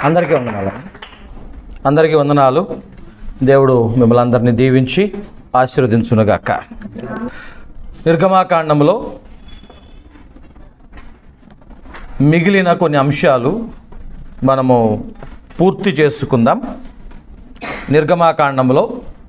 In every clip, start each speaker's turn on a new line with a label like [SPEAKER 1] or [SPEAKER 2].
[SPEAKER 1] అందరికీ వందనాలు అందరికీ వందనాలు దేవుడు మిమ్మల్ని అందరినీ దీవించి ఆశీర్వదించునుగాక నిర్గమాకాండంలో మిగిలిన కొన్ని అంశాలు మనము పూర్తి చేసుకుందాం నిర్గమాకాండంలో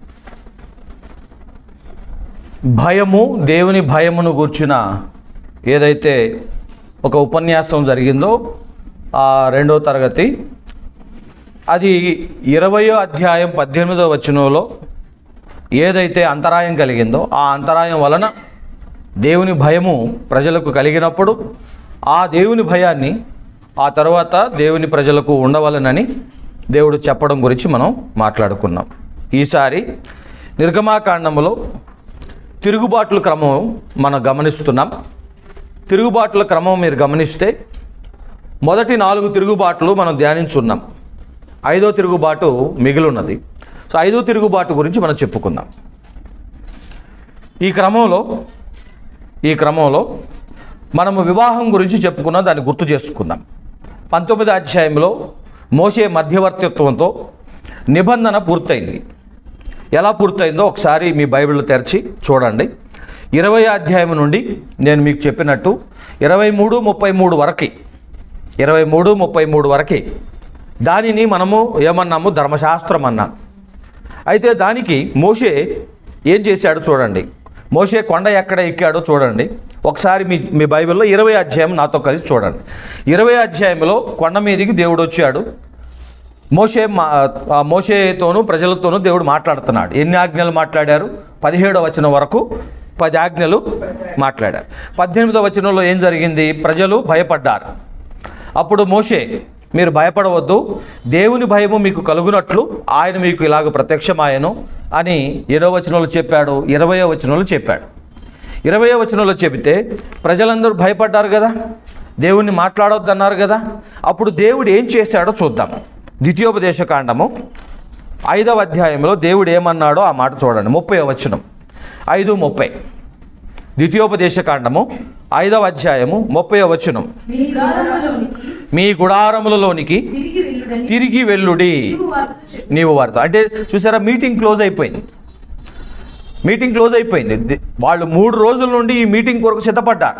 [SPEAKER 1] భయము దేవుని భయమును గూర్చిన ఏదైతే ఒక ఉపన్యాసం జరిగిందో ఆ రెండో తరగతి అది ఇరవయో అధ్యాయం పద్దెనిమిదో వచనంలో ఏదైతే అంతరాయం కలిగిందో ఆ అంతరాయం వలన దేవుని భయము ప్రజలకు కలిగినప్పుడు ఆ దేవుని భయాన్ని ఆ తర్వాత దేవుని ప్రజలకు ఉండవలనని దేవుడు చెప్పడం గురించి మనం మాట్లాడుకున్నాం ఈసారి నిర్గమాకాండంలో తిరుగుబాట్ల క్రమం మనం గమనిస్తున్నాం తిరుగుబాట్ల క్రమం మీరు గమనిస్తే మొదటి నాలుగు తిరుగుబాట్లు మనం ధ్యానించున్నాం ఐదో తిరుగుబాటు మిగిలిన్నది సో ఐదో తిరుగుబాటు గురించి మనం చెప్పుకుందాం ఈ క్రమంలో ఈ క్రమంలో మనము వివాహం గురించి చెప్పుకున్నాం దాన్ని గుర్తు చేసుకుందాం పంతొమ్మిది అధ్యాయంలో మోసే మధ్యవర్తిత్వంతో నిబంధన పూర్తయింది ఎలా పూర్తయిందో ఒకసారి మీ బైబిల్ తెరిచి చూడండి ఇరవై అధ్యాయం నుండి నేను మీకు చెప్పినట్టు ఇరవై మూడు ముప్పై మూడు వరకు ఇరవై మూడు ముప్పై మూడు వరకు దానిని మనము ఏమన్నాము ధర్మశాస్త్రం అన్నాం అయితే దానికి మోషే ఏం చేశాడో చూడండి మోషే కొండ ఎక్కడ ఎక్కాడో చూడండి ఒకసారి మీ మీ బైబిల్లో ఇరవై అధ్యాయం నాతో కలిసి చూడండి ఇరవై అధ్యాయంలో కొండ మీదికి దేవుడు వచ్చాడు మోషే మా ఆ మోషేతోనూ ప్రజలతోనూ దేవుడు మాట్లాడుతున్నాడు ఎన్ని ఆజ్ఞలు మాట్లాడారు పదిహేడవ వచనం వరకు పది ఆజ్ఞలు మాట్లాడారు పద్దెనిమిదవ వచనంలో ఏం జరిగింది ప్రజలు భయపడ్డారు అప్పుడు మోషే మీరు భయపడవద్దు దేవుని భయము మీకు కలుగునట్లు ఆయన మీకు ఇలాగ ప్రత్యక్షమాయను అని ఎనో వచనంలో చెప్పాడు ఇరవయో వచనంలో చెప్పాడు ఇరవయో వచనంలో చెబితే ప్రజలందరూ భయపడ్డారు కదా దేవుణ్ణి మాట్లాడొద్దన్నారు కదా అప్పుడు దేవుడు ఏం చేశాడో చూద్దాం ద్వితీయోపదేశ కాండము ఐదవ అధ్యాయంలో దేవుడు ఏమన్నాడో ఆ మాట చూడండి ముప్పై వచనం ఐదు ముప్పై ద్వితీయోపదేశ కాండము ఐదవ అధ్యాయము ముప్పై వచనం
[SPEAKER 2] మీ గుడారములోనికి
[SPEAKER 1] మీ గుడారములలోనికి
[SPEAKER 2] తిరిగి వెళ్ళుడని
[SPEAKER 1] తిరిగి వెళ్ళుడి
[SPEAKER 2] నీవు వారితో చెప్పు.
[SPEAKER 1] నీవు వారితో అంటే చూసారా మీటింగ్ క్లోజ్ అయిపోయింది మీటింగ్ క్లోజ్ అయిపోయింది ది- వాళ్ళు మూడు రోజుల నుండి ఈ మీటింగ్ కొరకు సిద్ధపడ్డారు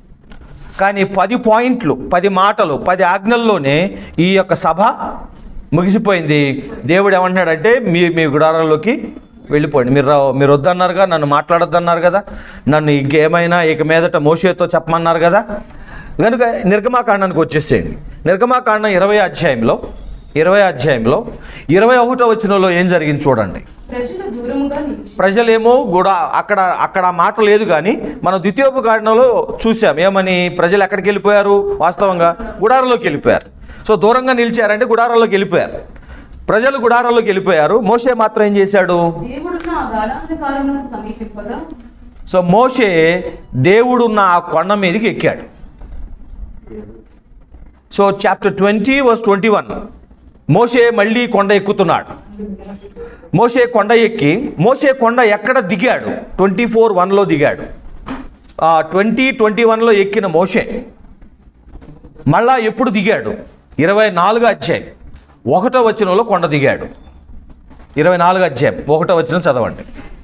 [SPEAKER 1] కానీ పది పాయింట్లు పది మాటలు పది ఆజ్ఞల్లోనే ఈ యొక్క సభ ముగిసిపోయింది దేవుడు ఏమంటున్నాడంటే మీ మీ గుడారాల్లోకి వెళ్ళిపోండి మీరు రా- మీరు వద్దన్నారుగా నన్ను మాట్లాడొద్దన్నారు కదా నన్ను ఇంకేమైనా ఇక మీదట మోషేతో చెప్పమన్నారు కదా కనుక నిర్గమాకాండానికి వచ్చేసేయండి నిర్గమాకాండం ఇరవై అధ్యాయంలో ఇరవై అధ్యాయంలో ఇరవై ఒకటో వచనంలో ఏం జరిగింది చూడండి
[SPEAKER 2] ప్రజలు దూరముగా నిలిచి
[SPEAKER 1] ప్రజలేమో కూడా అక్కడ అక్కడ ఆ మాట లేదు కానీ మనం ద్వితీయోపకారణంలో చూసాం ఏమని ప్రజలు ఎక్కడికి వెళ్ళిపోయారు వాస్తవంగా గుడారంలోకి వెళ్ళిపోయారు సో దూరంగా నిలిచారంటే గుడారంలోకి వెళ్ళిపోయారు ప్రజలు గుడారంలోకి వెళ్ళిపోయారు మోషే మాత్రం ఏం చేశాడు
[SPEAKER 2] దేవుడున్న ఆ గాఢాంధకారమును సమీపింపగా
[SPEAKER 1] సో మోషే దేవుడున్న ఆ కొండ మీదకి ఎక్కాడు so chapter twenty verse twenty one మోషే మళ్ళీ కొండ ఎక్కుతున్నాడు మోషే కొండ ఎక్కి మోషే కొండ ఎక్కడ దిగాడు ట్వంటీ ఫోర్ వన్లో దిగాడు ట్వంటీ ట్వంటీ వన్లో ఎక్కిన మోషే మళ్ళా ఎప్పుడు దిగాడు ఇరవై నాలుగు అధ్యాయం ఒకటో వచనంలో కొండ దిగాడు ఇరవై నాలుగు అధ్యాయం ఒకటో వచనం చదవండి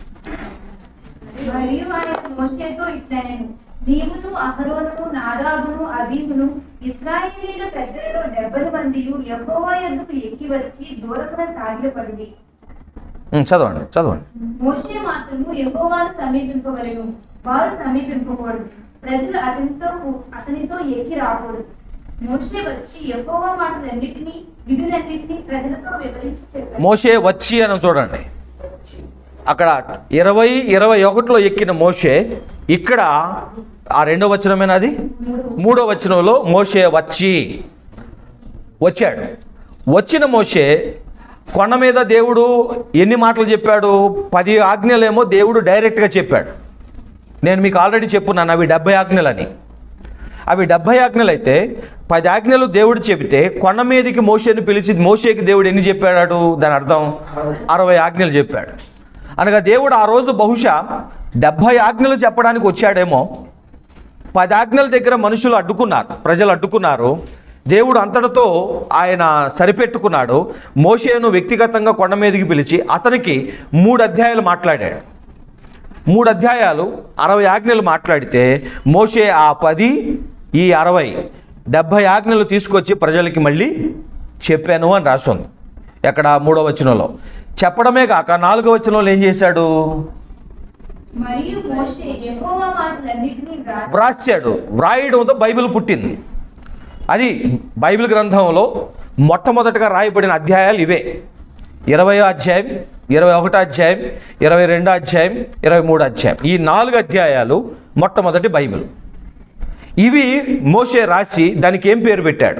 [SPEAKER 3] మరియు ఆయన మోషేతో ఇట్లనెను నీవును అహరోనును నాదాబును అబీమును ఇస్రాయేలీల పెద్దలలో డెబ్బై మంది యెహోవా యొద్దకు ఎక్కి వచ్చి దూరమున సాగిలపడింది
[SPEAKER 1] ఉం, చదవండి చదవండి
[SPEAKER 3] మోషే మాత్రము యెహోవాను సమీపింపవలెను వారు సమీపింపకూడదు ప్రజలు అతనితో అతనితో ఎక్కి రాకూడదు మోషే వచ్చి యెహోవా మాటలన్నిటినీ విధులన్నిటినీ ప్రజలతో వివరించి చెప్పారు
[SPEAKER 1] మోషే వచ్చి అని చూడండి అక్కడ ఇరవై ఇరవై ఒకటిలో ఎక్కిన మోషే ఇక్కడ ఆ రెండో వచనమేనా అది మూడో వచనంలో మోషే వచ్చి వచ్చాడు వచ్చిన మోషే కొండ మీద దేవుడు ఎన్ని మాటలు చెప్పాడు పది ఆజ్ఞలేమో దేవుడు డైరెక్ట్గా చెప్పాడు నేను మీకు ఆల్రెడీ చెప్పున్నాను అవి డెబ్బై ఆజ్ఞలని అవి డెబ్బై ఆజ్ఞలు అయితే పది ఆజ్ఞలు దేవుడు చెబితే కొండ మీదకి మోషేని పిలిచి మోషేకి దేవుడు ఎన్ని చెప్పాడు దాని అర్థం అరవై ఆజ్ఞలు చెప్పాడు అనగా దేవుడు ఆ రోజు బహుశా డెబ్భై ఆజ్ఞలు చెప్పడానికి వచ్చాడేమో పది ఆజ్ఞల దగ్గర మనుషులు అడ్డుకున్నారు ప్రజలు అడ్డుకున్నారు దేవుడు అంతటితో ఆయన సరిపెట్టుకున్నాడు మోషేను వ్యక్తిగతంగా కొండ మీదకి పిలిచి అతనికి మూడు అధ్యాయాలు మాట్లాడాడు మూడు అధ్యాయాలు అరవై ఆజ్ఞలు మాట్లాడితే మోషే ఆ పది ఈ అరవై డెబ్భై ఆజ్ఞలు తీసుకొచ్చి ప్రజలకి మళ్ళీ చెప్పాను అని రాస్తుంది ఎక్కడ మూడో వచనంలో చెప్పడమే కాక నాలుగో వచనంలో ఏం చేశాడు
[SPEAKER 3] మరియు మోషే యెహోవా మాటలన్నిటినీ వ్రాసి
[SPEAKER 1] వ్రాసాడు వ్రాయడంతో బైబిల్ పుట్టింది అది బైబిల్ గ్రంథంలో మొట్టమొదటగా రాయబడిన అధ్యాయాలు ఇవే ఇరవై అధ్యాయం ఇరవై ఒకటో అధ్యాయం ఇరవై రెండో అధ్యాయం ఇరవై మూడో అధ్యాయం ఈ నాలుగు అధ్యాయాలు మొట్టమొదటి బైబిల్ ఇవి మోషే రాసి దానికి ఏం పేరు పెట్టాడు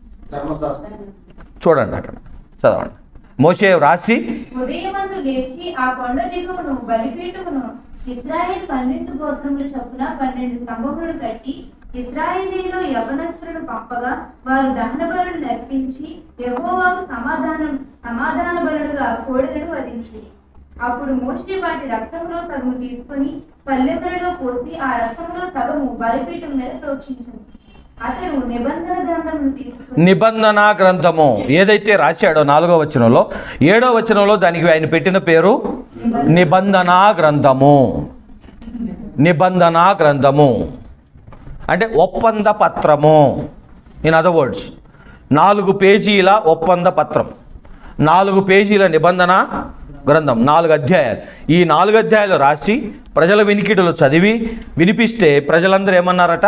[SPEAKER 1] చూడండి అక్కడ చదవండి మోషే రాసి
[SPEAKER 3] ఉదయమందు లేచి ఆ కొండ దిగువను బలిపీఠమును ఇస్రాయేల్ పన్నెండు గోత్రముల చొప్పున పన్నెండు స్తంభములను కట్టి ఇస్రాయేలీలో యవనస్తులను పంపగా వారు దహన బలులు నర్పించి యెహోవాకు సమాధానం సమాధాన బలుడుగా కోడెలను వధించి అప్పుడు మోషే వాటి రక్తంలో సగము తీసుకొని పల్లెములలో పోసి ఆ రక్తంలో సగము బలిపీఠం మీద ప్రోక్షించింది అతడు నిబంధన గ్రంథమును తీసుకొని
[SPEAKER 1] నిబంధన గ్రంథము ఏదైతే రాశాడో నాలుగో వచనంలో ఏడో వచనంలో దానికి ఆయన పెట్టిన పేరు నిబంధన గ్రంథము నిబంధన గ్రంథము అంటే ఒప్పంద పత్రము ఇన్ అదర్ వర్డ్స్ నాలుగు పేజీల ఒప్పంద పత్రం నాలుగు పేజీల నిబంధన గ్రంథం నాలుగు అధ్యాయాలు ఈ నాలుగు అధ్యాయాలు రాసి ప్రజల వినికిడులు చదివి వినిపిస్తే ప్రజలందరూ ఏమన్నారట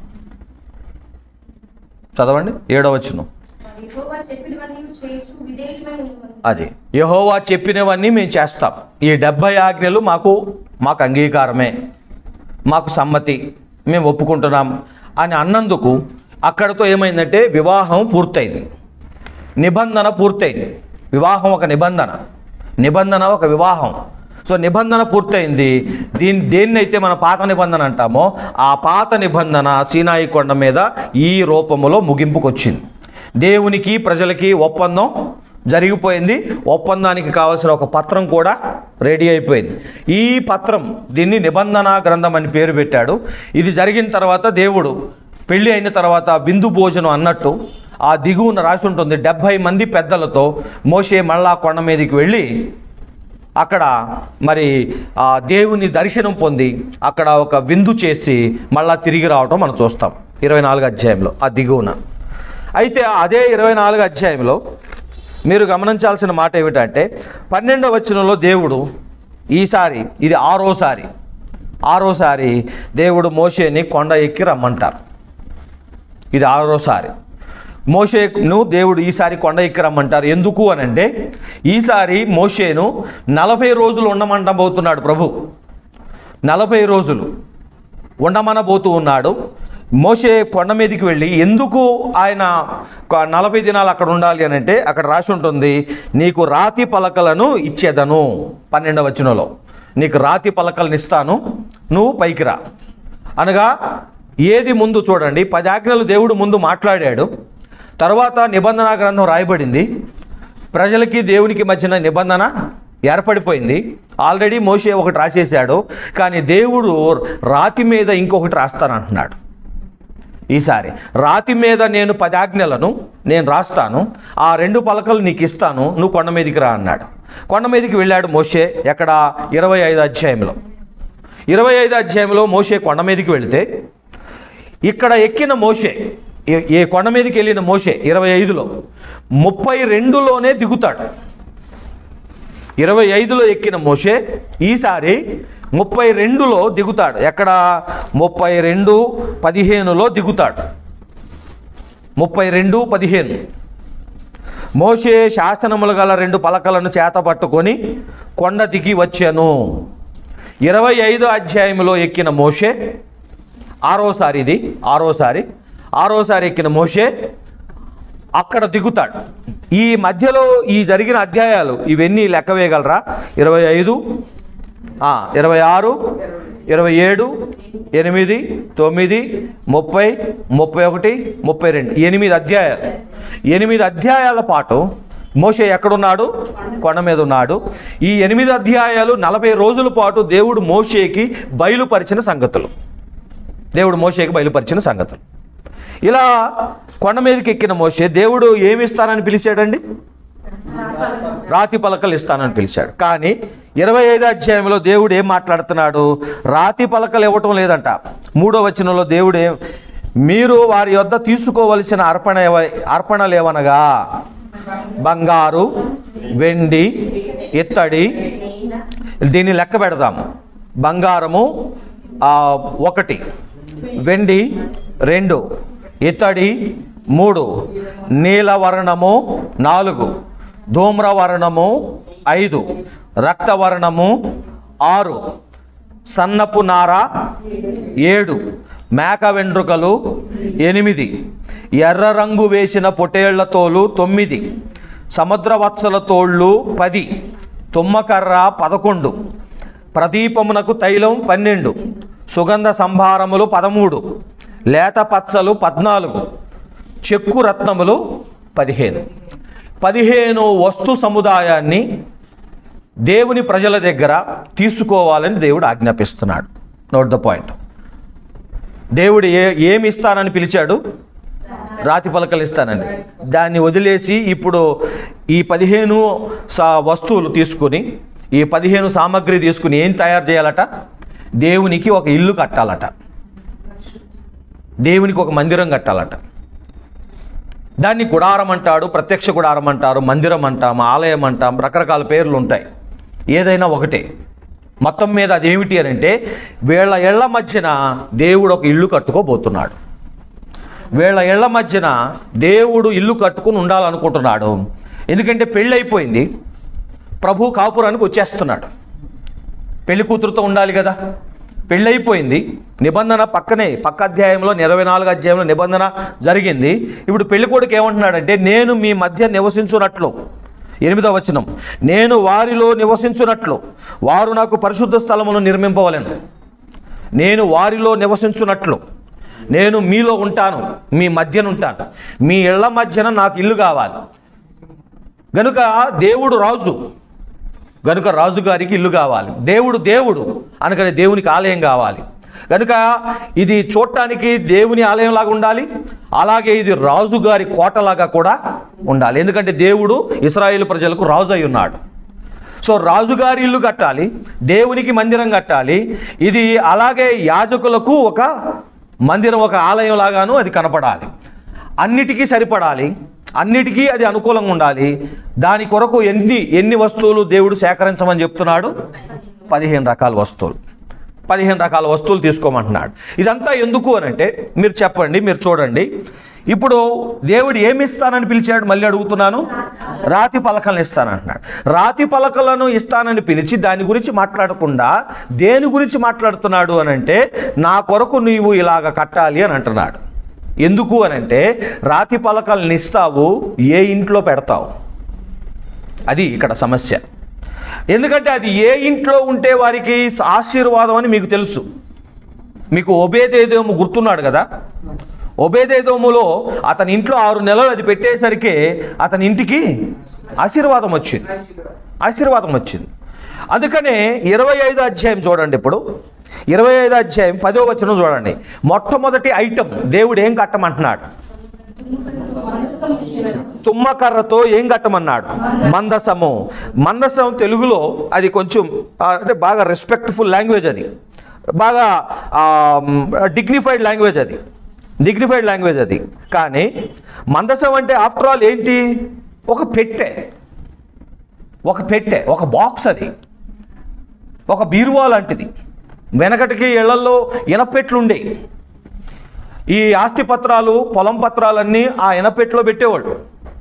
[SPEAKER 1] చదవండి ఏడవచ్చును
[SPEAKER 2] యెహోవా చెప్పినవన్నీ చేయొచ్చు విధేయులమై ఉండమని
[SPEAKER 1] అది యహోవా చెప్పినవన్నీ మేము చేస్తాం ఈ డెబ్భై ఆజ్ఞలు మాకు మాకు అంగీకారమే మాకు సమ్మతి మేము ఒప్పుకుంటున్నాం అని అన్నందుకు అక్కడతో ఏమైందంటే వివాహం పూర్తయింది నిబంధన పూర్తయింది వివాహం ఒక నిబంధన నిబంధన ఒక వివాహం సో నిబంధన పూర్తయింది దీని దేన్నైతే మన పాత నిబంధన అంటామో ఆ పాత నిబంధన సీనాయి కొండ మీద ఈ రూపములో ముగింపుకొచ్చింది దేవునికి ప్రజలకి ఒప్పందం జరిగిపోయింది ఒప్పందానికి కావాల్సిన ఒక పత్రం కూడా రెడీ అయిపోయింది ఈ పత్రం దీన్ని నిబంధన గ్రంథం అని పేరు పెట్టాడు ఇది జరిగిన తర్వాత దేవుడు పెళ్ళి అయిన తర్వాత విందు భోజనం అన్నట్టు ఆ దిగువన రాసి ఉంటుంది డెబ్భై మంది పెద్దలతో మోషే మళ్ళా కొండ మీదకి వెళ్ళి అక్కడ మరి ఆ దేవుని దర్శనం పొంది అక్కడ ఒక విందు చేసి మళ్ళా తిరిగి రావటం మనం చూస్తాం ఇరవై నాలుగు అధ్యాయంలో ఆ దిగువన అయితే అదే ఇరవై నాలుగు అధ్యాయంలో మీరు గమనించాల్సిన మాట ఏమిటంటే పన్నెండవ వచనంలో దేవుడు ఈసారి ఇది ఆరోసారి ఆరోసారి దేవుడు మోషేని కొండ ఎక్కి రమ్మంటారు ఇది ఆరోసారి మోషేను దేవుడు ఈసారి కొండ ఎక్కి రమ్మంటారు ఎందుకు అని అంటే ఈసారి మోషేను నలభై రోజులు ఉండమంటబోతున్నాడు ప్రభు నలభై రోజులు ఉండమనబోతూ ఉన్నాడు మోషే కొండ మీదకి వెళ్ళి ఎందుకు ఆయన ఒక నలభై దినాలు అక్కడ ఉండాలి అని అంటే అక్కడ రాసి ఉంటుంది నీకు రాతి పలకలను ఇచ్చేదను పన్నెండవ వచనంలో నీకు రాతి పలకలను ఇస్తాను నువ్వు పైకి రా అనగా ఏది ముందు చూడండి పది ఆజ్ఞలు దేవుడు ముందు మాట్లాడాడు తర్వాత నిబంధన గ్రంథం రాయబడింది ప్రజలకి దేవునికి మధ్యన నిబంధన ఏర్పడిపోయింది ఆల్రెడీ మోషే ఒకటి రాసేసాడు కానీ దేవుడు రాతి మీద ఇంకొకటి రాస్తానంటున్నాడు ఈసారి రాతి మీద నేను పది ఆజ్ఞలను నేను రాస్తాను ఆ రెండు పలకలు నీకు ఇస్తాను నువ్వు కొండ మీదకి రా అన్నాడు కొండ మీదకి వెళ్ళాడు మోషే ఎక్కడ ఇరవై ఐదు అధ్యాయంలో ఇరవై ఐదు అధ్యాయంలో మోషే కొండ మీదకి వెళితే ఇక్కడ ఎక్కిన మోషే ఏ- ఏ కొండ మీదకి వెళ్ళిన మోషే ఇరవై ఐదులో ముప్పై రెండులోనే దిగుతాడు ఇరవై ఐదులో ఎక్కిన మోషే ఈసారి ముప్పై రెండులో దిగుతాడు ఎక్కడ ముప్పై రెండు పదిహేనులో దిగుతాడు ముప్పై రెండు పదిహేను మోషే శాసనములు గల రెండు పలకలను చేత పట్టుకొని కొండ దిగి వచ్చాను ఇరవై ఐదో అధ్యాయంలో ఎక్కిన మోషే ఆరోసారి ఇది ఆరోసారి ఆరోసారి ఎక్కిన మోషే అక్కడ దిగుతాడు ఈ మధ్యలో ఈ జరిగిన అధ్యాయాలు ఇవన్నీ లెక్క వేయగలరా ఇరవై ఐదు ఆ, ఇరవై ఆరు ఇరవై ఏడు ఎనిమిది తొమ్మిది ముప్పై ముప్పై ఒకటి ముప్పై రెండు ఎనిమిది అధ్యాయాలు ఎనిమిది అధ్యాయాల పాటు మోషే ఎక్కడున్నాడు కొండ మీద ఉన్నాడు ఈ ఎనిమిది అధ్యాయాలు నలభై రోజుల పాటు దేవుడు మోషేకి బయలుపరిచిన సంగతులు దేవుడు మోషేకి బయలుపరిచిన సంగతులు ఇలా కొండ మీదకి ఎక్కిన మోషే దేవుడు ఏమి ఇస్తానని పిలిచాడండి రాతి పలకలు ఇస్తానని పిలిచాడు కానీ ఇరవై ఐదో అధ్యాయంలో దేవుడు ఏం మాట్లాడుతున్నాడు రాతి పలకలు ఇవ్వటం లేదంట మూడో వచనంలో దేవుడు ఏం మీరు వారి యొద్ద తీసుకోవలసిన అర్పణ ఏవ- అర్పణలేవనగా బంగారు వెండి ఇత్తడి దీన్ని లెక్క పెడదాం బంగారము ఆ, ఒకటి వెండి రెండు ఇత్తడి మూడు నీలవర్ణము నాలుగు ధూమ్రవర్ణము ఐదు రక్తవర్ణము ఆరు సన్నపు నార ఏడు మేక వెంట్రుకలు ఎనిమిది ఎర్ర రంగు వేసిన పొటేళ్ల తోలు తొమ్మిది సముద్రవత్సల తోళ్ళు పది తుమ్మకర్ర పదకొండు ప్రదీపమునకు తైలం పన్నెండు సుగంధ సంభారములు పదమూడు లేత పచ్చలు పద్నాలుగు చెక్కు రత్నములు పదిహేను పదిహేను వస్తు సముదాయాన్ని దేవుని ప్రజల దగ్గర తీసుకోవాలని దేవుడు ఆజ్ఞాపిస్తున్నాడు నోట్ ద పాయింట్ దేవుడు ఏ ఏమి ఇస్తానని పిలిచాడు రాతి పలకలు ఇస్తానండి దాన్ని వదిలేసి ఇప్పుడు ఈ పదిహేను సా వస్తువులు తీసుకుని ఈ పదిహేను సామాగ్రి తీసుకుని ఏం తయారు చేయాలట దేవునికి ఒక ఇల్లు కట్టాలట దేవునికి ఒక మందిరం కట్టాలట దాన్ని గుడారం అంటాడు ప్రత్యక్ష గుడారం అంటారు మందిరం అంటాం ఆలయం అంటాం రకరకాల పేర్లు ఉంటాయి ఏదైనా ఒకటే మొత్తం మీద అదేమిటి అని అంటే వీళ్ళ ఇళ్ల మధ్యన దేవుడు ఒక ఇల్లు కట్టుకోబోతున్నాడు వీళ్ళ ఇళ్ల మధ్యన దేవుడు ఇల్లు కట్టుకుని ఉండాలనుకుంటున్నాడు ఎందుకంటే పెళ్ళి అయిపోయింది ప్రభు కాపురానికి వచ్చేస్తున్నాడు పెళ్లి కూతురుతో ఉండాలి కదా పెళ్ళి అయిపోయింది నిబంధన పక్కనే పక్క అధ్యాయంలో ఇరవై నాలుగు అధ్యాయంలో నిబంధన జరిగింది ఇప్పుడు పెళ్లి కొడుకు ఏమంటున్నాడంటే నేను మీ మధ్య నివసించున్నట్లు ఎనిమిదవ వచనం నేను వారిలో నివసించున్నట్లు వారు నాకు పరిశుద్ధ స్థలమును నిర్మింపవలెను నేను వారిలో నివసించున్నట్లు నేను మీలో ఉంటాను మీ మధ్యన ఉంటాను మీ ఇళ్ల మధ్యన నాకు ఇల్లు కావాలి గనుక దేవుడు రాజు గనుక రాజుగారికి ఇల్లు కావాలి దేవుడు దేవుడు అనకనే దేవునికి ఆలయం కావాలి కనుక ఇది చూడటానికి దేవుని ఆలయంలాగా ఉండాలి అలాగే ఇది రాజుగారి కోటలాగా కూడా ఉండాలి ఎందుకంటే దేవుడు ఇస్రాయేల్ ప్రజలకు రాజు అయి ఉన్నాడు సో రాజుగారి ఇల్లు కట్టాలి దేవునికి మందిరం కట్టాలి ఇది అలాగే యాజకులకు ఒక మందిరం ఒక ఆలయం లాగాను అది కనపడాలి అన్నిటికీ సరిపడాలి అన్నిటికీ అది అనుకూలంగా ఉండాలి దాని కొరకు ఎన్ని ఎన్ని వస్తువులు దేవుడు సేకరించమని చెప్తున్నాడు పదిహేను రకాల వస్తువులు పదిహేను రకాల వస్తువులు తీసుకోమంటున్నాడు ఇదంతా ఎందుకు అని అంటే మీరు చెప్పండి మీరు చూడండి ఇప్పుడు దేవుడు ఏమి ఇస్తానని పిలిచాడు మళ్ళీ అడుగుతున్నాను రాతి పలకలను ఇస్తానంటున్నాడు రాతి పలకలను ఇస్తానని పిలిచి దాని గురించి మాట్లాడకుండా దేని గురించి మాట్లాడుతున్నాడు అని అంటే నా కొరకు నీవు ఇలాగ కట్టాలి అని అంటున్నాడు ఎందుకు అని అంటే రాతి పలకలను ఇస్తావు ఏ ఇంట్లో పెడతావు అది ఇక్కడ సమస్య ఎందుకంటే అది ఏ ఇంట్లో ఉంటే వారికి ఆశీర్వాదం అని మీకు తెలుసు మీకు ఒబేదేదోము గుర్తున్నాడు కదా ఒబేదేదోములో అతని ఇంట్లో ఆరు నెలలు అది పెట్టేసరికి అతని ఇంటికి ఆశీర్వాదం వచ్చింది ఆశీర్వాదం వచ్చింది అందుకనే ఇరవై ఐదు అధ్యాయం చూడండి ఇప్పుడు ఇరవై ఐదు అధ్యాయం పదో వచనం చూడండి మొట్టమొదటి ఐటమ్ దేవుడు ఏం కట్టమంటున్నాడు తుమ్మకర్రతో ఏం కట్టమన్నాడు మందసము మందసం తెలుగులో అది కొంచెం ఆ, అంటే బాగా రెస్పెక్ట్ఫుల్ లాంగ్వేజ్ అది బాగా డిగ్నిఫైడ్ లాంగ్వేజ్ అది డిగ్నిఫైడ్ లాంగ్వేజ్ అది కానీ మందసం అంటే ఆఫ్టర్ ఆల్ ఏంటి ఒక పెట్టె ఒక పెట్టె ఒక బాక్స్ అది ఒక బీరువా లాంటిది వెనకటికి ఇళ్లలో ఇనపెట్లు ఉండేవి ఈ ఆస్తి పత్రాలు పొలం పత్రాలన్నీ ఆ ఇనపెట్లో పెట్టేవాళ్ళు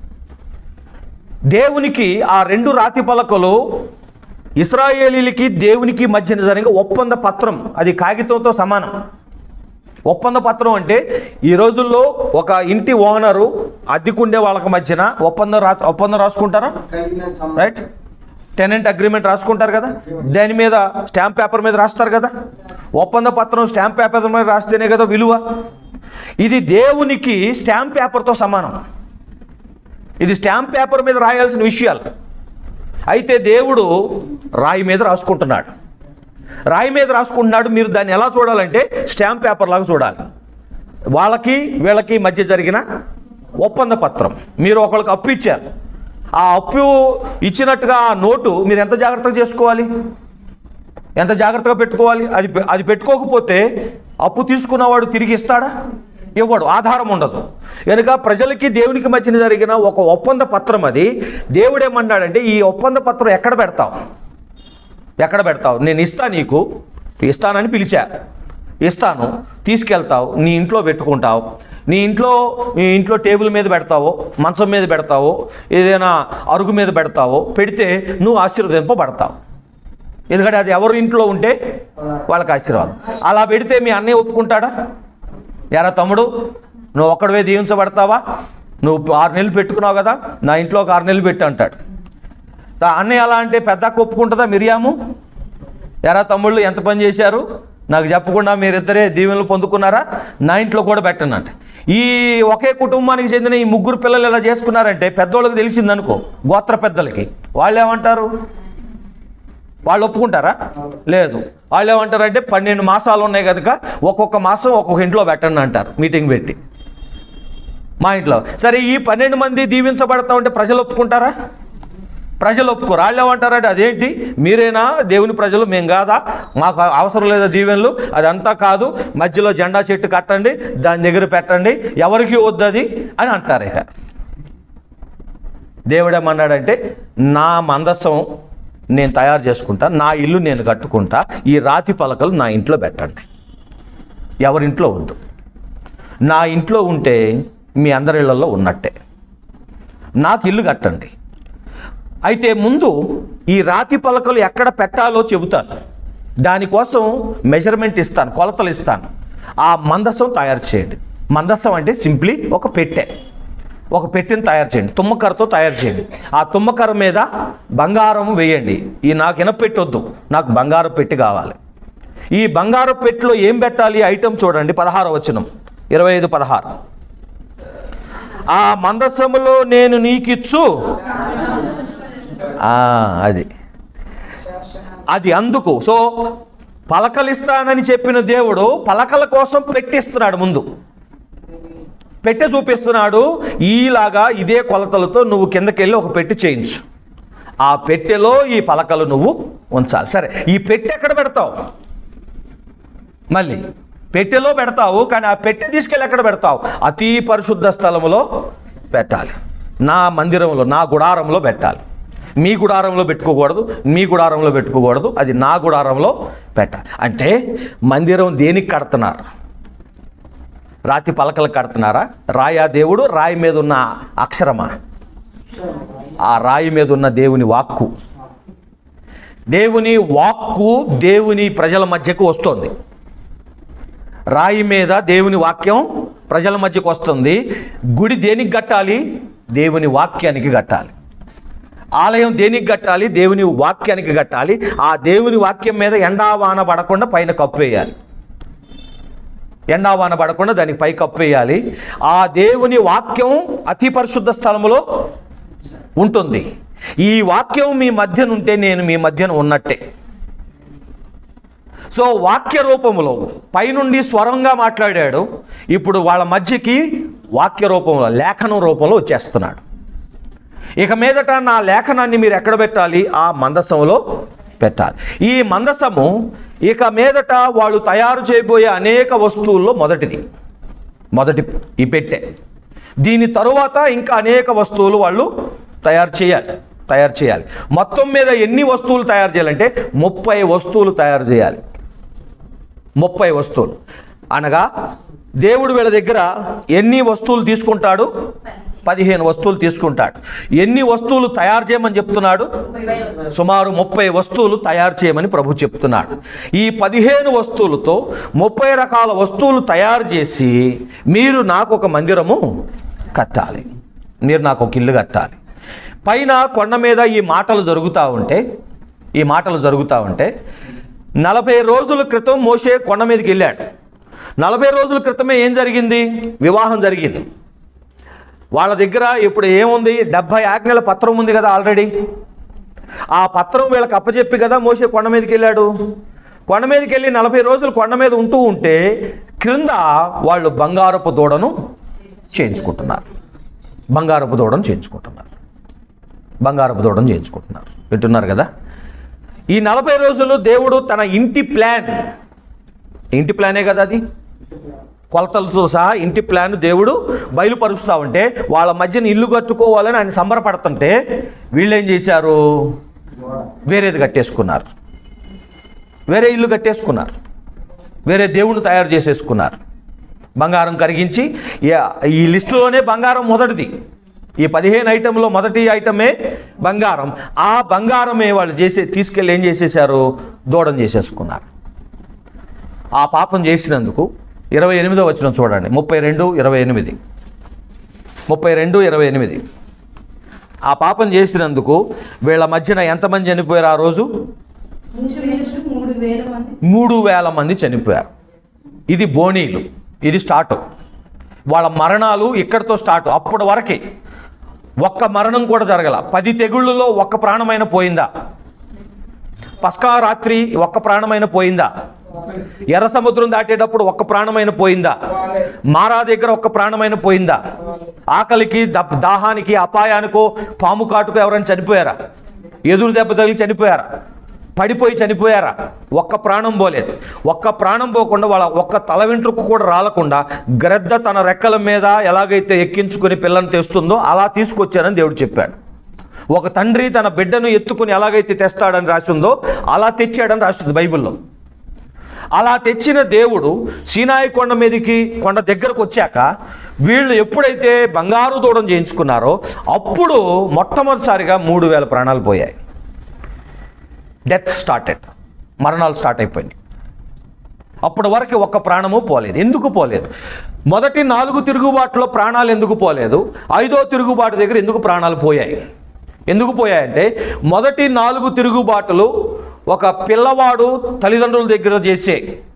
[SPEAKER 1] దేవునికి ఆ రెండు రాతి పలకలు ఇస్రాయేలీలకి దేవునికి మధ్యన జరిగే ఒప్పంద పత్రం అది కాగితంతో సమానం ఒప్పంద పత్రం అంటే ఈ రోజుల్లో ఒక ఇంటి ఓనరు అద్దెకుండే వాళ్ళకి మధ్యన ఒప్పందం రా ఒప్పందం రాసుకుంటారా రైట్ టెనెంట్ అగ్రిమెంట్ రాసుకుంటారు కదా దాని మీద స్టాంప్ పేపర్ మీద రాస్తారు కదా ఒప్పంద పత్రం స్టాంప్ పేపర్ మీద రాస్తేనే కదా విలువ ఇది దేవునికి స్టాంప్ పేపర్తో సమానం ఇది స్టాంప్ పేపర్ మీద రాయాల్సిన విషయాలు అయితే దేవుడు రాయి మీద రాసుకుంటున్నాడు రాయి మీద రాసుకుంటున్నాడు మీరు దాన్ని ఎలా చూడాలంటే స్టాంప్ పేపర్ లాగా చూడాలి వాళ్ళకి వీళ్ళకి మధ్య జరిగిన ఒప్పంద పత్రం మీరు ఒకళ్ళకి అప్పు ఇచ్చారు ఆ అప్పు ఇచ్చినట్టుగా ఆ నోటు మీరు ఎంత జాగ్రత్తగా చేసుకోవాలి ఎంత జాగ్రత్తగా పెట్టుకోవాలి అది పె- అది పెట్టుకోకపోతే అప్పు తీసుకున్నవాడు తిరిగి ఇస్తాడా ఇవ్వడు ఆధారం ఉండదు కనుక ప్రజలకి దేవునికి మధ్యన జరిగిన ఒక ఒప్పంద పత్రం అది దేవుడు ఏమన్నాడంటే ఈ ఒప్పంద పత్రం ఎక్కడ పెడతావు ఎక్కడ పెడతావు నేను ఇస్తా నీకు ఇస్తానని పిలిచా ఇస్తాను తీసుకెళ్తావు నీ ఇంట్లో పెట్టుకుంటావు నీ ఇంట్లో నీ ఇంట్లో టేబుల్ మీద పెడతావో మంచం మీద పెడతావో ఏదైనా అరుగు మీద పెడతావో పెడితే నువ్వు ఆశీర్వదింపబడతావు ఎందుకంటే అది ఎవరు ఇంట్లో ఉంటే వాళ్ళకి ఆశీర్వాదం అలా పెడితే మీ అన్నయ్య ఒప్పుకుంటాడా ఎరా తమ్ముడు నువ్వు ఒక్కడవే దీవించబడతావా నువ్వు ఆరు నెలలు పెట్టుకున్నావు కదా నా ఇంట్లో ఒక ఆరు నెలలు పెట్టి అంటాడు తా- అన్నయ్య అలా అంటే పెద్ద ఒప్పుకుంటుందా మిరియాము ఎరా తమ్ముళ్ళు ఎంత పని చేశారు నాకు చెప్పకుండా మీరిద్దరే దీవెనలు పొందుకున్నారా నా ఇంట్లో కూడా పెట్టండి అంటే ఈ ఒకే కుటుంబానికి చెందిన ఈ ముగ్గురు పిల్లలు ఇలా చేసుకున్నారంటే పెద్దోళ్ళకి తెలిసిందనుకో గోత్ర పెద్దలకి వాళ్ళు ఏమంటారు వాళ్ళు ఒప్పుకుంటారా లేదు వాళ్ళు ఏమంటారంటే పన్నెండు మాసాలు ఉన్నాయి కనుక ఒక్కొక్క మాసం ఒక్కొక్క ఇంట్లో పెట్టండి అంటారు మీటింగ్ పెట్టి మా ఇంట్లో సరే ఈ పన్నెండు మంది దీవించబడతా ఉంటే ప్రజలు ఒప్పుకుంటారా ప్రజలు ఒప్పుకోరు వాళ్ళు ఏమంటారంటే అదేంటి మీరేనా దేవుని ప్రజలు మేము కాదా మాకు అవసరం లేదా దీవెనలు అదంతా కాదు మధ్యలో జెండా చెట్టు కట్టండి దాని దగ్గర పెట్టండి ఎవరికి వద్దు అది అని అంటారు ఇక దేవుడేమన్నాడంటే నా మందసం నేను తయారు చేసుకుంటా నా ఇల్లు నేను కట్టుకుంటా ఈ రాతి పలకలు నా ఇంట్లో పెట్టండి ఎవరింట్లో వద్దు నా ఇంట్లో ఉంటే మీ అందరి ఇళ్లలో ఉన్నట్టే నాకు ఇల్లు కట్టండి అయితే ముందు ఈ రాతి పలకలు ఎక్కడ పెట్టాలో చెబుతాను దానికోసం మెజర్మెంట్ ఇస్తాను కొలతలు ఇస్తాను ఆ మందసం తయారు చేయండి మందసం అంటే సింప్లీ ఒక పెట్టె ఒక పెట్టెని తయారు చేయండి తుమ్మకర్రతో తయారు చేయండి ఆ తుమ్మకర్ర మీద బంగారం వేయండి ఈ నాకు ఇనపెట్టొద్దు నాకు బంగారం పెట్టి కావాలి ఈ బంగారం పెట్టిలో ఏం పెట్టాలి ఐటెం చూడండి పదహారు వచనం ఇరవై ఐదు పదహారు ఆ మందసములో నేను నీకిచ్చు ఆ, అది అది అందుకు సో పలకలిస్తానని చెప్పిన దేవుడు పలకల కోసం పెట్టిస్తున్నాడు ముందు పెట్టె చూపిస్తున్నాడు ఈలాగా ఇదే కొలతలతో నువ్వు కిందకెళ్ళి ఒక పెట్టి చేయించు ఆ పెట్టెలో ఈ పలకలు నువ్వు ఉంచాలి సరే ఈ పెట్టె ఎక్కడ పెడతావు మళ్ళీ పెట్టెలో పెడతావు కానీ ఆ పెట్టె తీసుకెళ్ళి ఎక్కడ పెడతావు అతి పరిశుద్ధ స్థలములో పెట్టాలి నా మందిరంలో నా గుడారంలో పెట్టాలి మీ గుడారంలో పెట్టుకోకూడదు మీ గుడారంలో పెట్టుకోకూడదు అది నా గుడారంలో పెట్టాలి అంటే మందిరం దేనికి కడుతున్నారు రాతి పలకలు కడుతున్నారా రాయా దేవుడు రాయి మీద ఉన్న అక్షరమా ఆ రాయి మీద ఉన్న దేవుని వాక్కు దేవుని వాక్కు దేవుని ప్రజల మధ్యకు వస్తుంది రాయి మీద దేవుని వాక్యం ప్రజల మధ్యకు వస్తుంది గుడి దేనికి కట్టాలి దేవుని వాక్యానికి కట్టాలి ఆలయం దేనికి కట్టాలి దేవుని వాక్యానికి కట్టాలి ఆ దేవుని వాక్యం మీద ఎండా వాన పడకుండా పైన కప్పు వేయాలి ఎండా వాన పడకుండా దానికి పై కప్పు వేయాలి ఆ దేవుని వాక్యం అతి పరిశుద్ధ స్థలములో ఉంటుంది ఈ వాక్యం మీ మధ్యన ఉంటే నేను మీ మధ్యన ఉన్నట్టే సో వాక్య రూపంలో పైనుండి స్వరంగా మాట్లాడాడు ఇప్పుడు వాళ్ళ మధ్యకి వాక్య రూపంలో లేఖనం రూపంలో వచ్చేస్తున్నాడు ఇక మీదట నా లేఖనాన్ని మీరు ఎక్కడ పెట్టాలి ఆ మందసంలో పెట్టాలి ఈ మందసము ఇక మీదట వాళ్ళు తయారు చేయబోయే అనేక వస్తువుల్లో మొదటిది మొదటి ఈ పెట్టె దీని తరువాత ఇంకా అనేక వస్తువులు వాళ్ళు తయారు చేయాలి తయారు చేయాలి మొత్తం మీద ఎన్ని వస్తువులు తయారు చేయాలంటే ముప్పై వస్తువులు తయారు చేయాలి ముప్పై వస్తువులు అనగా దేవుడు వీళ్ళ దగ్గర ఎన్ని వస్తువులు తీసుకుంటాడు పదిహేను వస్తువులు తీసుకుంటాడు ఎన్ని వస్తువులు తయారు చేయమని చెప్తున్నాడు సుమారు ముప్పై వస్తువులు తయారు చేయమని ప్రభు చెప్తున్నాడు ఈ పదిహేను వస్తువులతో ముప్పై రకాల వస్తువులు తయారు చేసి మీరు నాకు ఒక మందిరము కట్టాలి మీరు నాకు ఒక ఇల్లు కట్టాలి పైన కొండ మీద ఈ మాటలు జరుగుతూ ఉంటే ఈ మాటలు జరుగుతూ ఉంటే నలభై రోజుల క్రితం మోషే కొండ మీదకి వెళ్ళాడు నలభై రోజుల క్రితమే ఏం జరిగింది వివాహం జరిగింది వాళ్ళ దగ్గర ఇప్పుడు ఏముంది డెబ్భై ఆజ్ఞల పత్రం ఉంది కదా ఆల్రెడీ ఆ పత్రం వీళ్ళకి అప్పచెప్పి కదా మోసే కొండ మీదకి వెళ్ళాడు కొండ మీదకి వెళ్ళి నలభై రోజులు కొండ మీద ఉంటూ ఉంటే క్రింద వాళ్ళు బంగారపు దూడను చేయించుకుంటున్నారు బంగారపు దూడను చేయించుకుంటున్నారు బంగారపు దూడను చేయించుకుంటున్నారు వింటున్నారు కదా ఈ నలభై రోజులు దేవుడు తన ఇంటి ప్లాన్ ఇంటి ప్లానే కదా అది కొలతలతో సహా ఇంటి ప్లాన్ దేవుడు బయలుపరుస్తూ ఉంటే వాళ్ళ మధ్యన ఇల్లు కట్టుకోవాలని ఆయన సంబరపడుతుంటే వీళ్ళు ఏం చేశారు వేరేది కట్టేసుకున్నారు వేరే ఇల్లు కట్టేసుకున్నారు వేరే దేవుణ్ణి తయారు చేసేసుకున్నారు బంగారం కరిగించి ఈ- ఈ లిస్టులోనే బంగారం మొదటిది ఈ పదిహేను ఐటెంలో మొదటి ఐటమే బంగారం ఆ బంగారమే వాళ్ళు చేసే తీసుకెళ్ళి ఏం చేసేసారు దూడం చేసేసుకున్నారు ఆ పాపం చేసినందుకు ఇరవై ఎనిమిదో వచ్చిన చూడండి ముప్పై రెండు ఇరవై ఎనిమిది ముప్పై రెండు ఇరవై ఎనిమిది ఆ పాపం చేసినందుకు వీళ్ళ మధ్యన ఎంతమంది చనిపోయారు ఆ రోజు
[SPEAKER 2] ఇంచుమించు మూడు వేల మంది
[SPEAKER 1] మూడు వేల మంది చనిపోయారు ఇది బోనీలు ఇది స్టార్ట్ వాళ్ళ మరణాలు ఇక్కడితో స్టార్ట్ అప్పటి వరకే ఒక్క మరణం కూడా జరగల పది తెగుళ్ళలో ఒక్క ప్రాణమైన పోయిందా పస్కా రాత్రి ఒక్క ప్రాణమైన పోయిందా ఎర్ర సముద్రం దాటేటప్పుడు ఒక్క ప్రాణమైన పోయిందా మారా దగ్గర ఒక్క ప్రాణమైన పోయిందా ఆకలికి ద- దాహానికి అపాయానికో పాము కాటుకు ఎవరైనా చనిపోయారా ఎదురు దెబ్బ తగిలి చనిపోయారా పడిపోయి చనిపోయారా ఒక్క ప్రాణం పోలేదు ఒక్క ప్రాణం పోకుండా వాళ్ళ ఒక్క తల వెంట్రుకు కూడా రాలకుండా గ్రద్ద తన రెక్కల మీద ఎలాగైతే ఎక్కించుకుని పిల్లని తెస్తుందో అలా తీసుకొచ్చానని దేవుడు చెప్పాడు ఒక తండ్రి తన బిడ్డను ఎత్తుకుని ఎలాగైతే తెస్తాడని రాసిందో అలా తెచ్చాడని రాసింది బైబిల్లో అలా తెచ్చిన దేవుడు సీనాయి కొండ మీదకి కొండ దగ్గరకు వచ్చాక వీళ్ళు ఎప్పుడైతే బంగారు దూడం చేయించుకున్నారో అప్పుడు మొట్టమొదటిసారిగా మూడు వేల ప్రాణాలు పోయాయి డెత్ స్టార్టెడ్ మరణాలు స్టార్ట్ అయిపోయినాయి అప్పటి వరకు ఒక్క ప్రాణము పోలేదు ఎందుకు పోలేదు మొదటి నాలుగు తిరుగుబాటులో ప్రాణాలు ఎందుకు పోలేదు ఐదో తిరుగుబాటు దగ్గర ఎందుకు ప్రాణాలు పోయాయి ఎందుకు పోయాయంటే మొదటి నాలుగు తిరుగుబాటులు ఒక పిల్లవాడు తల్లిదండ్రుల దగ్గర చేసే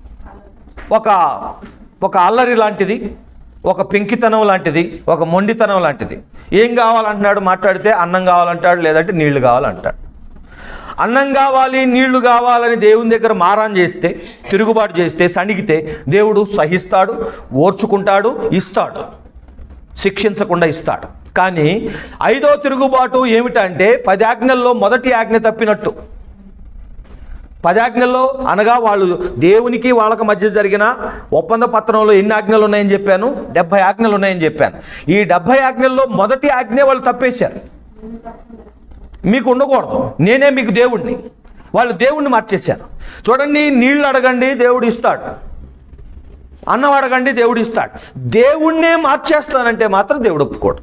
[SPEAKER 1] ఒక ఒక అల్లరి లాంటిది ఒక పెంకితనం లాంటిది ఒక మొండితనం లాంటిది ఏం కావాలంటున్నాడు మాట్లాడితే అన్నం కావాలంటాడు లేదంటే నీళ్లు కావాలంటాడు అన్నం కావాలి నీళ్లు కావాలని దేవుని దగ్గర మారాన్ చేస్తే తిరుగుబాటు చేస్తే సణిగితే దేవుడు సహిస్తాడు ఓర్చుకుంటాడు ఇస్తాడు శిక్షించకుండా ఇస్తాడు కానీ ఐదో తిరుగుబాటు ఏమిటంటే పది ఆజ్ఞల్లో మొదటి ఆజ్ఞ తప్పినట్టు పదాజ్ఞల్లో అనగా వాళ్ళు దేవునికి వాళ్ళకి మధ్య జరిగిన ఒప్పంద పత్రంలో ఎన్ని ఆజ్ఞలు ఉన్నాయని చెప్పాను డెబ్భై ఆజ్ఞలు ఉన్నాయని చెప్పాను ఈ డెబ్భై ఆజ్ఞల్లో మొదటి ఆజ్ఞ వాళ్ళు తప్పేశారు మీకు ఉండకూడదు నేనే మీకు దేవుణ్ణి వాళ్ళు దేవుణ్ణి మార్చేశారు చూడండి నీళ్ళు అడగండి దేవుడు ఇస్తాడు అన్నం అడగండి దేవుడు ఇస్తాడు దేవుణ్ణే మార్చేస్తానంటే మాత్రం దేవుడు ఒప్పుకోడు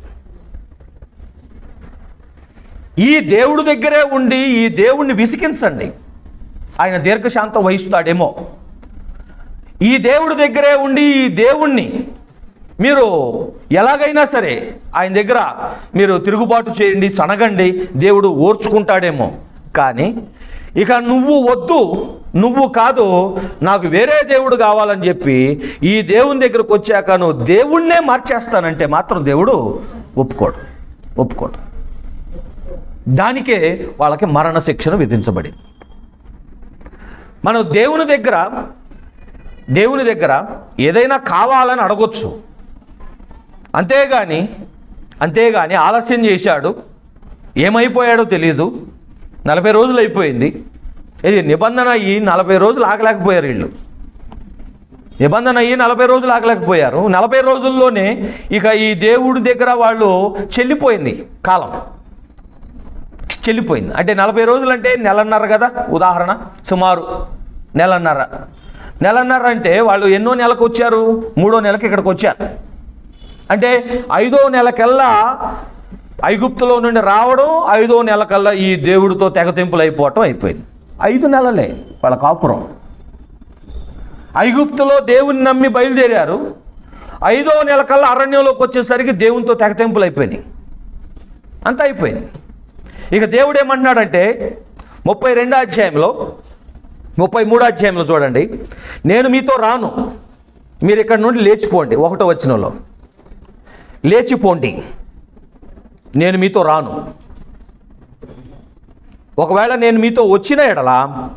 [SPEAKER 1] ఈ దేవుడు దగ్గరే ఉండి ఈ దేవుణ్ణి విసికించండి ఆయన దీర్ఘశాంతం వహిస్తాడేమో ఈ దేవుడి దగ్గరే ఉండి ఈ దేవుణ్ణి మీరు ఎలాగైనా సరే ఆయన దగ్గర మీరు తిరుగుబాటు చేయండి సనగండి దేవుడు ఓర్చుకుంటాడేమో కానీ ఇక నువ్వు వద్దు నువ్వు కాదు నాకు వేరే దేవుడు కావాలని చెప్పి ఈ దేవుని దగ్గరకు వచ్చాక నువ్వు దేవుణ్ణే మార్చేస్తానంటే మాత్రం దేవుడు ఒప్పుకోడు ఒప్పుకోడు దానికే వాళ్ళకి మరణ శిక్షణ విధించబడింది మనం దేవుని దగ్గర దేవుని దగ్గర ఏదైనా కావాలని అడగొచ్చు అంతేగాని అంతేగాని ఆలస్యం చేశాడు ఏమైపోయాడో తెలియదు నలభై రోజులు అయిపోయింది ఇది నిబంధన అయ్యి నలభై రోజులు ఆగలేకపోయారు వీళ్ళు నిబంధన అయ్యి నలభై రోజులు ఆగలేకపోయారు నలభై రోజుల్లోనే ఇక ఈ దేవుడి దగ్గర వాళ్ళు చెల్లిపోయింది కాలం చెల్లిపోయింది అంటే నలభై రోజులు అంటే నెలన్నర కదా ఉదాహరణ సుమారు నెలన్నర నెలన్నర అంటే వాళ్ళు ఎన్నో నెలకు వచ్చారు మూడో నెలకి ఇక్కడికి వచ్చారు అంటే ఐదో నెలకల్లా ఐగుప్తులో నుండి రావడం ఐదో నెలకల్లా ఈ దేవుడితో తెగతింపులు అయిపోవటం అయిపోయింది ఐదు నెలలే వాళ్ళ కాపురం ఐగుప్తులో దేవుని నమ్మి బయలుదేరారు ఐదో నెలకల్లా అరణ్యంలోకి వచ్చేసరికి దేవునితో తెగతింపులు అయిపోయినాయి అంతా అయిపోయింది ఇక దేవుడు ఏమంటున్నాడంటే ముప్పై రెండో అధ్యాయంలో ముప్పై మూడో అధ్యాయంలో చూడండి నేను మీతో రాను మీరు ఇక్కడ నుండి లేచిపోండి ఒకటో వచనంలో లేచిపోండి నేను మీతో రాను ఒకవేళ నేను మీతో వచ్చిన ఎడల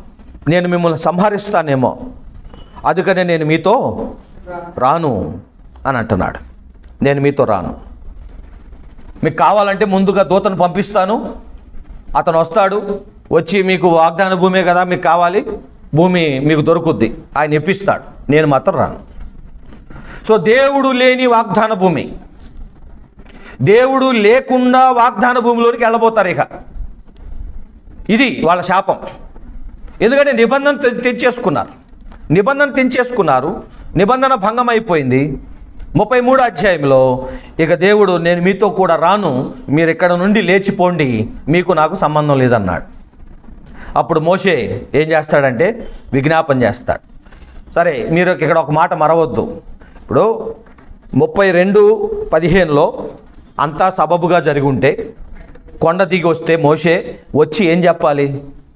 [SPEAKER 1] నేను మిమ్మల్ని సంహరిస్తానేమో అందుకనే నేను మీతో రాను అని అంటున్నాడు నేను మీతో రాను మీకు కావాలంటే ముందుగా దూతను పంపిస్తాను అతను వస్తాడు వచ్చి మీకు వాగ్దాన భూమే కదా మీకు కావాలి భూమి మీకు దొరుకుద్ది ఆయన ఇప్పిస్తాడు నేను మాత్రం రాను సో దేవుడు లేని వాగ్దాన భూమి దేవుడు లేకుండా వాగ్దాన భూమిలోనికి వెళ్ళబోతారు ఇక ఇది వాళ్ళ శాపం ఎందుకంటే నిబంధన తె- తెంచేసుకున్నారు నిబంధన తెంచేసుకున్నారు నిబంధన భంగం అయిపోయింది ముప్పై మూడు అధ్యాయంలో ఇక దేవుడు నేను మీతో కూడా రాను మీరు ఇక్కడ నుండి లేచిపోండి మీకు నాకు సంబంధం లేదన్నాడు అప్పుడు మోషే ఏం చేస్తాడంటే విజ్ఞాపన చేస్తాడు సరే మీరు ఇక్కడ ఒక మాట మరవద్దు ఇప్పుడు ముప్పై రెండు పదిహేనులో అంతా సబబుగా జరిగి ఉంటే కొండ దిగి వస్తే మోషే వచ్చి ఏం చెప్పాలి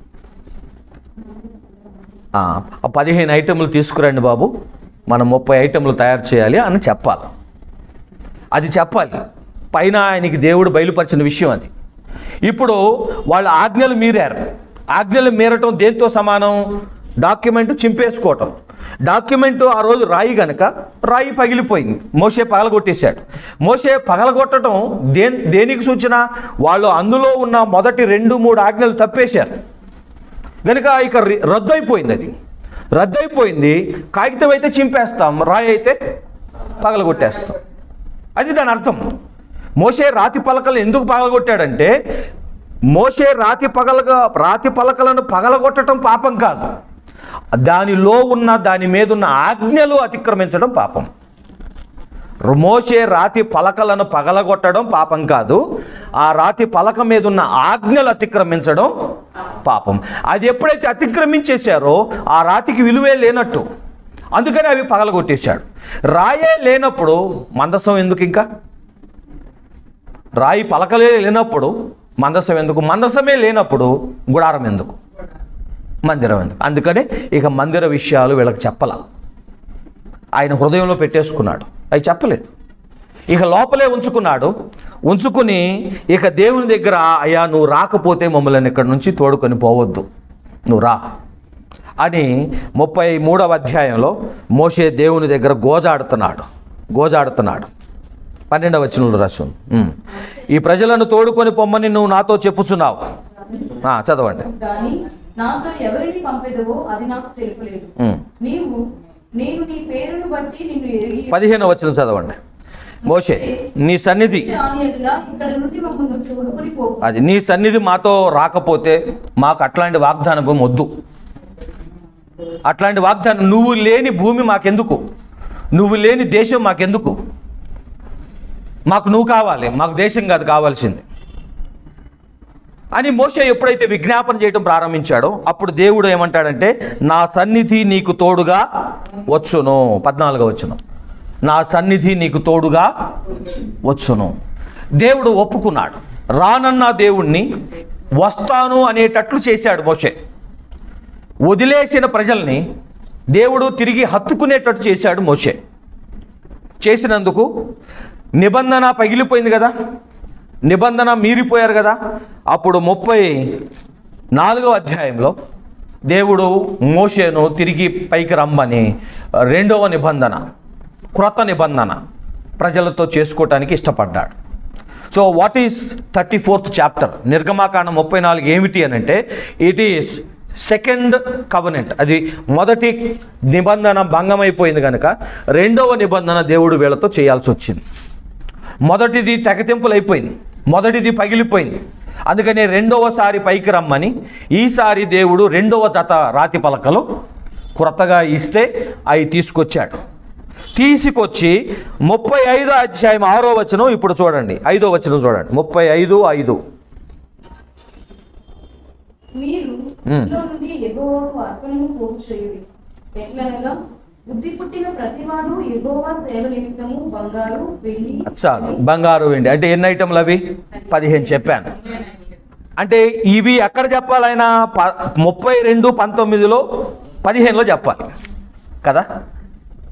[SPEAKER 1] ఆ ఆ పదిహేను ఐటెంలు తీసుకురండి బాబు మనం ముప్పై ఐటెంలు తయారు చేయాలి అని చెప్పాలి అది చెప్పాలి పైన ఆయనకి దేవుడు బయలుపరిచిన విషయం అది ఇప్పుడు వాళ్ళ ఆజ్ఞలు మీరారు ఆజ్ఞలు మీరటం దేంతో సమానం డాక్యుమెంట్ చింపేసుకోవటం డాక్యుమెంట్ ఆ రోజు రాయి గనక రాయి పగిలిపోయింది మోసే పగలగొట్టేశాడు మోసే పగలగొట్టడం దే దేనికి సూచన వాళ్ళు అందులో ఉన్న మొదటి రెండు మూడు ఆజ్ఞలు తప్పేశారు కనుక ఇక రి- రద్దు అయిపోయింది అది రద్దు అయిపోయింది కాగితం అయితే చింపేస్తాం రాయి అయితే పగలగొట్టేస్తాం అది దాని అర్థం మోసే రాతి పలకలు ఎందుకు పగలగొట్టాడంటే మోసే రాతి పగలగా రాతి పలకలను పగలగొట్టడం పాపం కాదు దానిలో ఉన్న దాని మీద ఉన్న ఆజ్ఞలు అతిక్రమించడం పాపం మోసే రాతి పలకలను పగలగొట్టడం పాపం కాదు ఆ రాతి పలక మీద ఉన్న ఆజ్ఞలు అతిక్రమించడం పాపం అది ఎప్పుడైతే అతిక్రమించేశారో ఆ రాతికి విలువే లేనట్టు అందుకని అవి పగలగొట్టేశాడు రాయే లేనప్పుడు మందసం ఎందుకు ఇంకా రాయి పలకలే లేనప్పుడు మందసం ఎందుకు మందసమే లేనప్పుడు గుడారం ఎందుకు మందిరం ఎందుకు అందుకని ఇక మందిర విషయాలు వీళ్ళకి చెప్పలా ఆయన హృదయంలో పెట్టేసుకున్నాడు అవి చెప్పలేదు ఇక లోపలే ఉంచుకున్నాడు ఉంచుకుని ఇక దేవుని దగ్గర అయ్యా నువ్వు రాకపోతే మమ్మల్ని ఇక్కడి నుంచి తోడుకొని పోవద్దు నువ్వు రా అని ముప్పై మూడవ అధ్యాయంలో మోషే దేవుని దగ్గర గోజాడుతున్నాడు గోజాడుతున్నాడు పన్నెండవ వచనంలో రాసు ఈ ప్రజలను తోడుకొని పొమ్మని నువ్వు నాతో చెప్పుచున్నావు ఆ, చదవండి
[SPEAKER 4] కానీ నాతో ఎవరిని పంపెదవో అది నాకు తెలుపలేదు
[SPEAKER 1] ఉమ్.
[SPEAKER 4] నీవు నేను నీ పేరును బట్టి నిన్ను ఎరిగి
[SPEAKER 1] పదిహేను వచనం చదవండి మోషే నీ సన్నిధి
[SPEAKER 4] రానియట్లా ఇక్కడ నుండి మమ్మల్ని తోడుకొని పో
[SPEAKER 1] అది నీ సన్నిధి మాతో రాకపోతే మాకు అట్లాంటి వాగ్దానం భూమి వద్దు అట్లాంటి వాగ్దానం నువ్వు లేని భూమి మాకెందుకు నువ్వు లేని దేశం మాకెందుకు మాకు నువ్వు కావాలి మాకు దేశం కాదు కావాల్సింది అని మోషే ఎప్పుడైతే విజ్ఞాపన చేయడం ప్రారంభించాడో అప్పుడు దేవుడు ఏమంటాడంటే నా సన్నిధి నీకు తోడుగా వచ్చును పద్నాలుగో వచ్చును నా సన్నిధి నీకు తోడుగా వచ్చును దేవుడు ఒప్పుకున్నాడు రానన్న దేవుణ్ణి వస్తాను అనేటట్లు చేశాడు మోషే వదిలేసిన ప్రజల్ని దేవుడు తిరిగి హత్తుకునేటట్టు చేశాడు మోషే చేసినందుకు నిబంధన పగిలిపోయింది కదా నిబంధన మీరిపోయారు కదా అప్పుడు ముప్పై నాలుగవ అధ్యాయంలో దేవుడు మోషేను తిరిగి పైకి రమ్మని రెండవ నిబంధన క్రొత్త నిబంధన ప్రజలతో చేసుకోవటానికి ఇష్టపడ్డాడు so what is thirty fourth chapter నిర్గమాకాండం ముప్పై నాలుగు ఏమిటి అని అంటే ఇట్ ఈస్ సెకండ్ కవనెంట్ అది మొదటి నిబంధన భంగమైపోయింది కనుక రెండవ నిబంధన దేవుడు వీళ్ళతో చేయాల్సి వచ్చింది మొదటిది తెగతింపులు అయిపోయింది మొదటిది పగిలిపోయింది అందుకని రెండవసారి పైకి రమ్మని ఈసారి దేవుడు రెండవ జత రాతి పలకలు క్రొత్తగా ఇస్తే అవి తీసుకొచ్చాడు తీసుకొచ్చి ముప్పై ఐదో అధ్యాయం ఆరో వచనం ఇప్పుడు చూడండి ఐదో వచనం చూడండి ముప్పై ఐదు ఐదు
[SPEAKER 4] మీరు
[SPEAKER 1] మ్మ్.
[SPEAKER 4] ఇంట్లో నుండి ఎగోవాకు అర్పణము పోగు చేయుడి ఎట్లనగా బుద్ధి పుట్టిన ప్రతివాడు ఎగోవా సేవ నిమిత్తము బంగారు వెండి
[SPEAKER 1] చాలు బంగారు వెండి అంటే ఎన్ని ఐటెంలు అవి పదిహేను చెప్పాను అంటే ఇవి ఎక్కడ చెప్పాలి ఆయన ప ముప్పై రెండు పంతొమ్మిదిలో పదిహేనులో చెప్పాలి కదా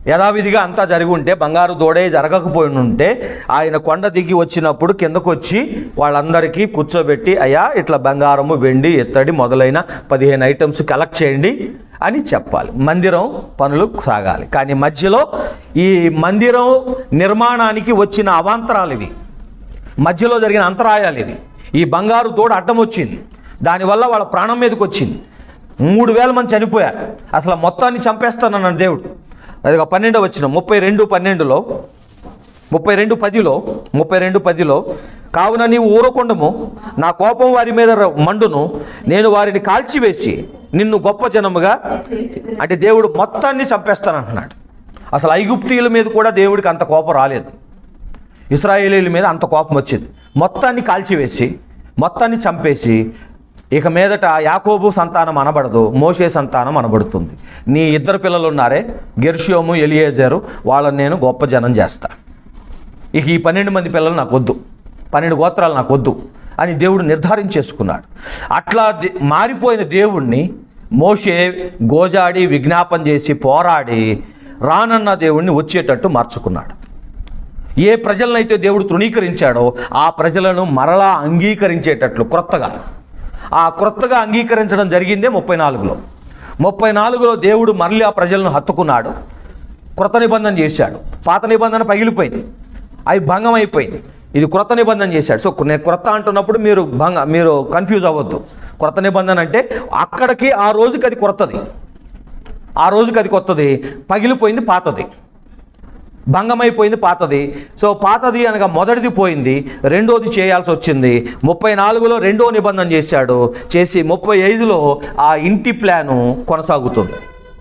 [SPEAKER 1] యథావిధిగా అంతా జరిగి ఉంటే బంగారు దూడే జరగకపోయి ఉంటే ఆయన కొండ దిగి వచ్చినప్పుడు కిందకు వచ్చి వాళ్ళందరికీ కూర్చోబెట్టి అయ్యా ఇట్లా బంగారము వెండి ఎత్తడి మొదలైన పదిహేను ఐటమ్స్ కలెక్ట్ చేయండి అని చెప్పాలి మందిరం పనులు సాగాలి కానీ మధ్యలో ఈ మందిరం నిర్మాణానికి వచ్చిన అవాంతరాలు ఇవి మధ్యలో జరిగిన అంతరాయాలు ఇది ఈ బంగారు తోడు అడ్డం వచ్చింది దానివల్ల వాళ్ళ ప్రాణం మీదకి వచ్చింది మూడు వేల మంది చనిపోయారు అసలు మొత్తాన్ని చంపేస్తానన్నాడు దేవుడు అది ఒక పన్నెండు వచ్చిన ముప్పై రెండు పన్నెండులో ముప్పై రెండు పదిలో ముప్పై రెండు పదిలో కావున నీవు ఊరకుండము నా కోపం వారి మీద ర- మండును నేను వారిని కాల్చివేసి నిన్ను గొప్ప జనముగా అంటే దేవుడు మొత్తాన్ని చంపేస్తానంటున్నాడు అసలు ఐగుప్తీయుల మీద కూడా దేవుడికి అంత కోపం రాలేదు ఇస్రాయేలీల మీద అంత కోపం వచ్చింది మొత్తాన్ని కాల్చివేసి మొత్తాన్ని చంపేసి ఇక మీదట యాకోబు సంతానం అనబడదు మోషే సంతానం అనబడుతుంది నీ ఇద్దరు పిల్లలు ఉన్నారే గెర్షియోము ఎలియేజరు వాళ్ళని నేను గొప్ప జనం చేస్తా ఇక ఈ పన్నెండు మంది పిల్లలు నాకు వద్దు పన్నెండు గోత్రాలు నాకు వద్దు అని దేవుడు నిర్ధారించేసుకున్నాడు అట్లా దే- మారిపోయిన దేవుణ్ణి మోషే గోజాడి విజ్ఞాపన చేసి పోరాడి రానన్న దేవుణ్ణి వచ్చేటట్టు మార్చుకున్నాడు ఏ ప్రజలనైతే దేవుడు తృణీకరించాడో ఆ ప్రజలను మరలా అంగీకరించేటట్లు క్రొత్తగా ఆ క్రొత్తగా అంగీకరించడం జరిగిందే ముప్పై నాలుగులో ముప్పై నాలుగులో దేవుడు మరలి ఆ ప్రజలను హత్తుకున్నాడు క్రొత్త నిబంధన చేశాడు పాత నిబంధన పగిలిపోయింది అవి భంగం అయిపోయింది ఇది క్రొత్త నిబంధన చేశాడు సో నేను క్రొత్త అంటున్నప్పుడు మీరు భంగ మీరు కన్ఫ్యూజ్ అవ్వద్దు క్రొత్త నిబంధన అంటే అక్కడికి ఆ రోజుకి అది క్రొత్తది ఆ రోజుకి అది కొత్తది పగిలిపోయింది పాతది భంగమైపోయింది పాతది సో పాతది అనగా మొదటిది పోయింది రెండోది చేయాల్సి వచ్చింది ముప్పై నాలుగులో రెండో నిబంధన చేశాడు చేసి ముప్పై ఐదులో ఆ ఇంటి ప్లాను కొనసాగుతుంది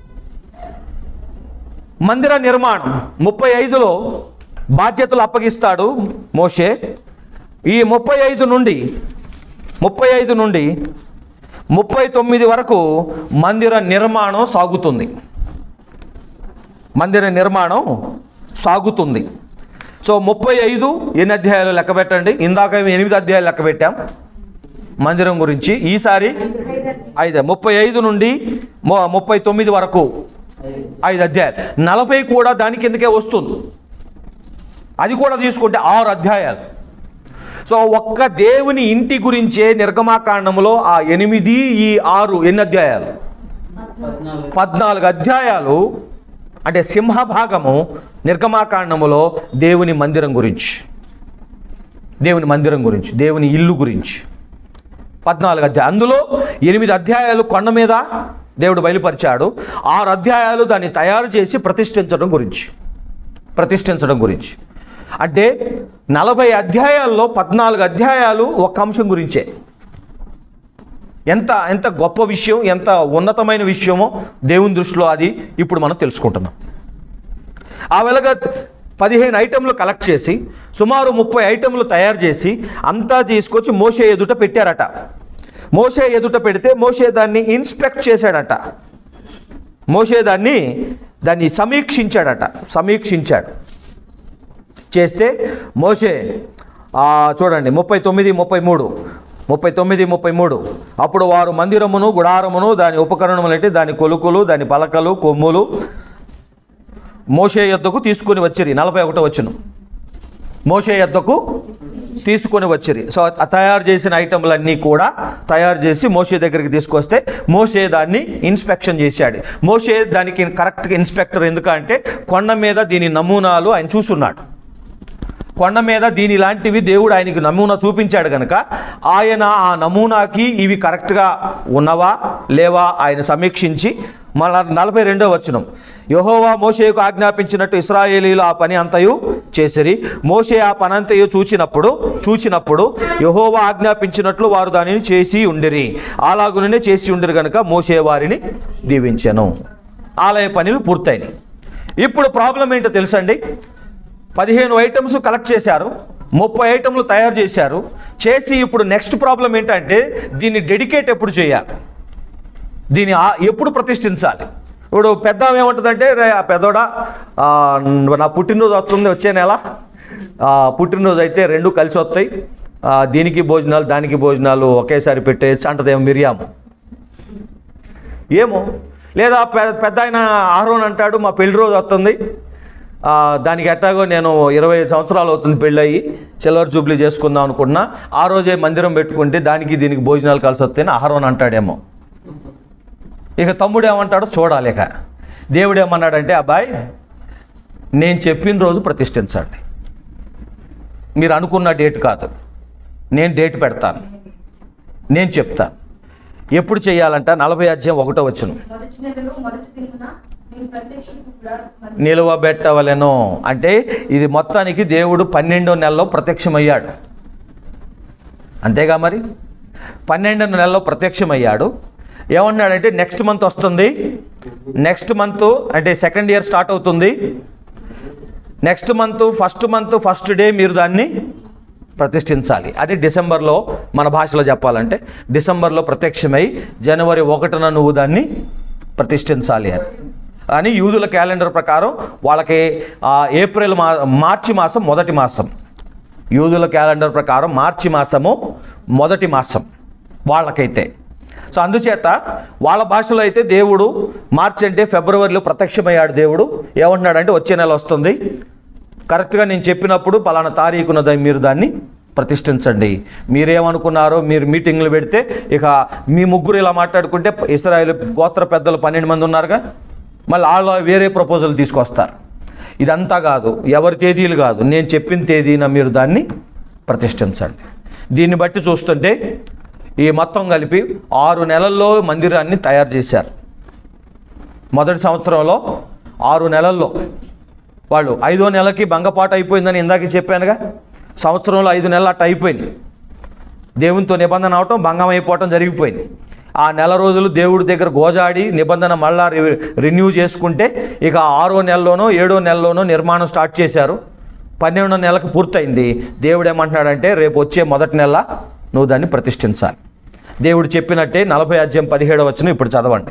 [SPEAKER 1] మందిర నిర్మాణం ముప్పై ఐదులో బాధ్యతలు అప్పగిస్తాడు మోషే ఈ ముప్పై ఐదు నుండి ముప్పై ఐదు నుండి ముప్పై తొమ్మిది వరకు మందిర నిర్మాణం సాగుతుంది మందిర నిర్మాణం సాగుతుంది సో ముప్పై ఐదు ఎన్ని అధ్యాయాలు లెక్క పెట్టండి ఇందాక ఎనిమిది అధ్యాయాలు లెక్క పెట్టాం మందిరం గురించి ఈసారి ఐదు ముప్పై ఐదు నుండి ము- ముప్పై తొమ్మిది వరకు ఐదు అధ్యాయాలు నలభై కూడా దాని కిందకే వస్తుంది అది కూడా తీసుకుంటే ఆరు అధ్యాయాలు సో ఒక్క దేవుని ఇంటి గురించే నిర్గమాకాండంలో ఆ ఎనిమిది ఈ ఆరు ఎన్ని అధ్యాయాలు పద్నాలుగు అధ్యాయాలు అంటే సింహభాగము నిర్గమాకాండములో దేవుని మందిరం గురించి దేవుని మందిరం గురించి దేవుని ఇల్లు గురించి పద్నాలుగు అధ్యాయాలు అందులో ఎనిమిది అధ్యాయాలు కొండ మీద దేవుడు బయలుపరిచాడు ఆరు అధ్యాయాలు దాన్ని తయారు చేసి ప్రతిష్ఠించడం గురించి ప్రతిష్ఠించడం గురించి అంటే నలభై అధ్యాయాల్లో పద్నాలుగు అధ్యాయాలు ఒక అంశం గురించే ఎంత ఎంత గొప్ప విషయం ఎంత ఉన్నతమైన విషయమో దేవుని దృష్టిలో అది ఇప్పుడు మనం తెలుసుకుంటున్నాం ఆ వెలగా పదిహేను ఐటెంలు కలెక్ట్ చేసి సుమారు ముప్పై ఐటెంలు తయారు చేసి అంతా తీసుకొచ్చి మోసే ఎదుట పెట్టారట మోసే ఎదుట పెడితే మోసే దాన్ని ఇన్స్పెక్ట్ చేశాడట మోసే దాన్ని దాన్ని సమీక్షించాడట సమీక్షించాడు చేస్తే మోసే ఆ, చూడండి ముప్పై తొమ్మిది ముప్పై మూడు ముప్పై తొమ్మిది ముప్పై మూడు అప్పుడు వారు మందిరమును గుడారమును దాని ఉపకరణములంటే దాని కొలుకులు దాని పలకలు కొమ్ములు మోషే యొద్దకు తీసుకొని వచ్చిరి నలభై ఒకటో వచ్చును మోషే యొద్దకు తీసుకొని వచ్చిరి సో ఆ తయారు చేసిన ఐటెంలన్నీ కూడా తయారు చేసి మోషే దగ్గరికి తీసుకొస్తే మోషే దాన్ని ఇన్స్పెక్షన్ చేశాడు మోషే దానికి కరెక్ట్గా ఇన్స్పెక్టర్ ఎందుకంటే కొండ మీద దీని నమూనాలు ఆయన చూసున్నాడు కొండ మీద దీని లాంటివి దేవుడు ఆయనకి నమూనా చూపించాడు కనుక ఆయన ఆ నమూనాకి ఇవి కరెక్ట్గా ఉన్నవా లేవా ఆయన సమీక్షించి మళ్ళా నలభై రెండో వచనం యహోవా మోషేకు ఆజ్ఞాపించినట్టు ఇస్రాయేలీలు ఆ పని అంతయు చేసిరి మోషే ఆ పని అంతయు చూచినప్పుడు చూచినప్పుడు యహోవా ఆజ్ఞాపించినట్లు వారు దానిని చేసి ఉండిరి అలాగునే చేసి ఉండిరి కనుక మోషే వారిని దీవించెను ఆలయ పనులు పూర్తయినాయి ఇప్పుడు ప్రాబ్లం ఏంటో తెలుసండి పదిహేను ఐటమ్స్ కలెక్ట్ చేశారు ముప్పై ఐటమ్లు తయారు చేశారు చేసి ఇప్పుడు నెక్స్ట్ ప్రాబ్లం ఏంటంటే దీన్ని డెడికేట్ ఎప్పుడు చేయాలి దీన్ని ఆ- ఎప్పుడు ప్రతిష్ఠించాలి ఇప్పుడు పెద్ద ఆమె ఏమంటుందంటే రే ఆ పెద్దోడా ఆ, నా పుట్టినరోజు వస్తుంది వచ్చే నెల ఆ, పుట్టినరోజు అయితే రెండు కలిసి వస్తాయి ఆ, దీనికి భోజనాలు దానికి భోజనాలు ఒకేసారి పెట్టేయచ్చు అంటదేమో మిరియాము ఏమో లేదా పెద్ద పెద్ద ఆయన ఆహ్రోన్ అంటాడు మా పెళ్లి రోజు వస్తుంది ఆ, దానికి ఎట్టాగో నేను ఇరవై ఐదు సంవత్సరాలు అవుతుంది పెళ్ళయి చిల్లర జూబ్లీ చేసుకుందాం అనుకున్నా ఆ రోజే మందిరం పెట్టుకుంటే దానికి దీనికి భోజనాలు కలిసి వస్తేనే ఆహ్రోన్ అంటాడేమో ఇక తమ్ముడు ఏమంటాడో చూడాలి ఇక దేవుడు ఏమన్నాడంటే అబ్బాయి నేను చెప్పిన రోజు ప్రతిష్ఠించండి మీరు అనుకున్న డేట్ కాదు నేను డేట్ పెడతాను నేను చెప్తాను ఎప్పుడు చేయాలంట నలభై అధ్యాయం ఒకటో వచ్చును
[SPEAKER 3] మొదటి నెలలో మొదటి దినమున మేము ప్రత్యక్షకు కూడా మరి
[SPEAKER 1] నిలువబెట్టవలెను అంటే ఇది మొత్తానికి దేవుడు పన్నెండో నెలలో ప్రత్యక్షమయ్యాడు అంతేగా మరి పన్నెండో నెలలో ప్రత్యక్షమయ్యాడు ఏమన్నాడంటే నెక్స్ట్ మంత్ వస్తుంది నెక్స్ట్ మంత్ అంటే సెకండ్ ఇయర్ స్టార్ట్ అవుతుంది next month first month first day మీరు దాన్ని ప్రతిష్ఠించాలి అది డిసెంబర్లో మన భాషలో చెప్పాలంటే డిసెంబర్లో ప్రత్యక్షమై జనవరి ఒకటిన నువ్వు దాన్ని ప్రతిష్ఠించాలి అని అని యూదుల క్యాలెండర్ ప్రకారం వాళ్ళకి ఆ, ఏప్రిల్ మా మార్చి మాసం మొదటి మాసం యూదుల క్యాలెండర్ ప్రకారం మార్చి మాసము మొదటి మాసం వాళ్ళకైతే సో అందుచేత వాళ్ళ భాషలో అయితే దేవుడు మార్చి అంటే ఫిబ్రవరిలో ప్రత్యక్షమయ్యాడు దేవుడు ఏమంటున్నాడంటే వచ్చే నెల వస్తుంది కరెక్ట్గా నేను చెప్పినప్పుడు పలానా తారీఖున దా- మీరు దాన్ని ప్రతిష్ఠించండి మీరేమనుకున్నారో మీరు మీటింగ్లు పెడితే ఇక మీ ముగ్గురు ఇలా మాట్లాడుకుంటే ఇస్రాయేల్ గోత్ర పెద్దలు పన్నెండు మంది ఉన్నారుగా మళ్ళీ వాళ్ళు వేరే ప్రపోజల్ తీసుకొస్తారు ఇదంతా కాదు ఎవరి తేదీలు కాదు నేను చెప్పిన తేదీన మీరు దాన్ని ప్రతిష్ఠించండి దీన్ని బట్టి చూస్తుంటే ఈ మొత్తం కలిపి ఆరు నెలల్లో మందిరాన్ని తయారు చేశారు మొదటి సంవత్సరంలో ఆరు నెలల్లో వాళ్ళు ఐదో నెలకి భంగపాటు అయిపోయిందని ఇందాక చెప్పానుగా సంవత్సరంలో ఐదు నెలలు అట్ట అయిపోయింది దేవునితో నిబంధన అవటం భంగం అయిపోవటం జరిగిపోయింది ఆ నెల రోజులు దేవుడి దగ్గర గోజాడి నిబంధన మళ్ళా రి- రెన్యూ చేసుకుంటే ఇక ఆరో నెలలోనో ఏడో నెలలోనో నిర్మాణం స్టార్ట్ చేశారు పన్నెండో నెలకు పూర్తయింది దేవుడు ఏమంటున్నాడంటే రేపు వచ్చే మొదటి నెల నువ్వు దాన్ని ప్రతిష్ఠించాలి దేవుడు చెప్పినట్టే నలభై అధ్యాయం పదిహేడవ వచనం ఇప్పుడు చదవండి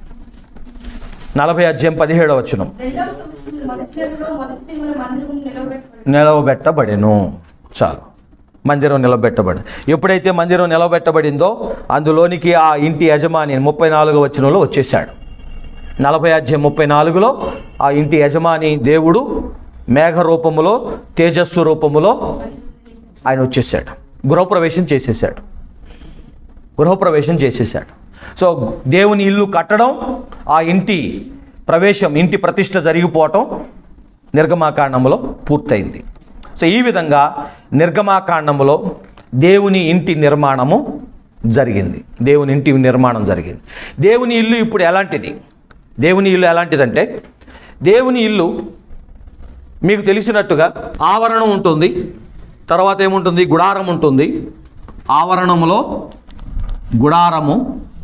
[SPEAKER 1] నలభై అధ్యాయం పదిహేడవ వచనం
[SPEAKER 3] రెండవ సంవత్సరం మొదటి నెలలో మొదటి దినమున మందిరము నిలవబెట్టబడి
[SPEAKER 1] నిలవబెట్టబడెను చాలు మందిరం నిలబెట్టబడి ఎప్పుడైతే మందిరం నిలబెట్టబడిందో అందులోనికి ఆ ఇంటి యజమాని ముప్పై నాలుగు వచనంలో వచ్చేసాడు నలభై అధ్యాయం ముప్పై నాలుగులో ఆ ఇంటి యజమాని దేవుడు మేఘ రూపములో తేజస్సు రూపములో ఆయన వచ్చేసాడు గృహప్రవేశం చేసేసాడు గృహప్రవేశం చేసేసాడు సో దేవుని ఇల్లు కట్టడం ఆ ఇంటి ప్రవేశం ఇంటి ప్రతిష్ట జరిగిపోవటం నిర్గమాకాండంలో పూర్తయింది సో ఈ విధంగా నిర్గమాకాండంలో దేవుని ఇంటి నిర్మాణము జరిగింది దేవుని ఇంటి నిర్మాణం జరిగింది దేవుని ఇల్లు ఇప్పుడు ఎలాంటిది దేవుని ఇల్లు ఎలాంటిదంటే దేవుని ఇల్లు మీకు తెలిసినట్టుగా ఆవరణం ఉంటుంది తర్వాత ఏముంటుంది గుడారం ఉంటుంది ఆవరణములో గుడారము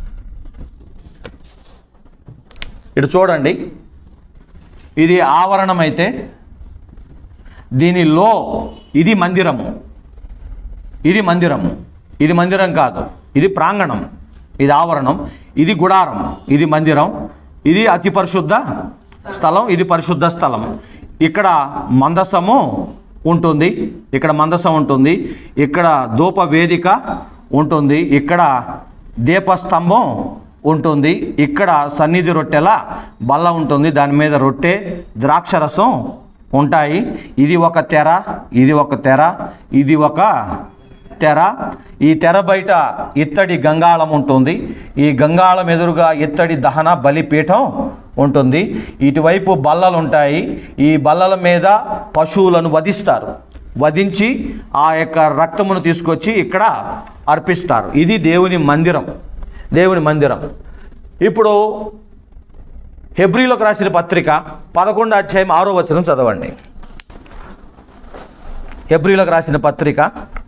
[SPEAKER 1] ఇటు చూడండి ఇది ఆవరణం అయితే దీనిలో ఇది మందిరము ఇది మందిరము ఇది మందిరం కాదు ఇది ప్రాంగణం ఇది ఆవరణం ఇది గుడారం ఇది మందిరం ఇది అతి పరిశుద్ధ స్థలం ఇది పరిశుద్ధ స్థలం ఇక్కడ మందసము ఉంటుంది ఇక్కడ మందసం ఉంటుంది ఇక్కడ ధూప వేదిక ఉంటుంది ఇక్కడ దీపస్తంభం ఉంటుంది ఇక్కడ సన్నిధి రొట్టెల బల్ల ఉంటుంది దాని మీద రొట్టె ద్రాక్షరసం ఉంటాయి ఇది ఒక తెర ఇది ఒక తెర ఇది ఒక తెర ఈ తెర బయట ఇత్తడి గంగాళం ఉంటుంది ఈ గంగాళం ఎదురుగా ఇత్తడి దహన బలిపీఠం ఉంటుంది ఇటువైపు బల్లలు ఉంటాయి ఈ బల్లల మీద పశువులను వధిస్తారు వధించి ఆ యొక్క రక్తమును తీసుకొచ్చి ఇక్కడ అర్పిస్తారు ఇది దేవుని మందిరం దేవుని మందిరం ఇప్పుడు హెబ్రిలోకి రాసిన పత్రిక పదకొండు అధ్యాయం ఆరో వచనం చదవండి హెబ్రిలోకి రాసిన పత్రిక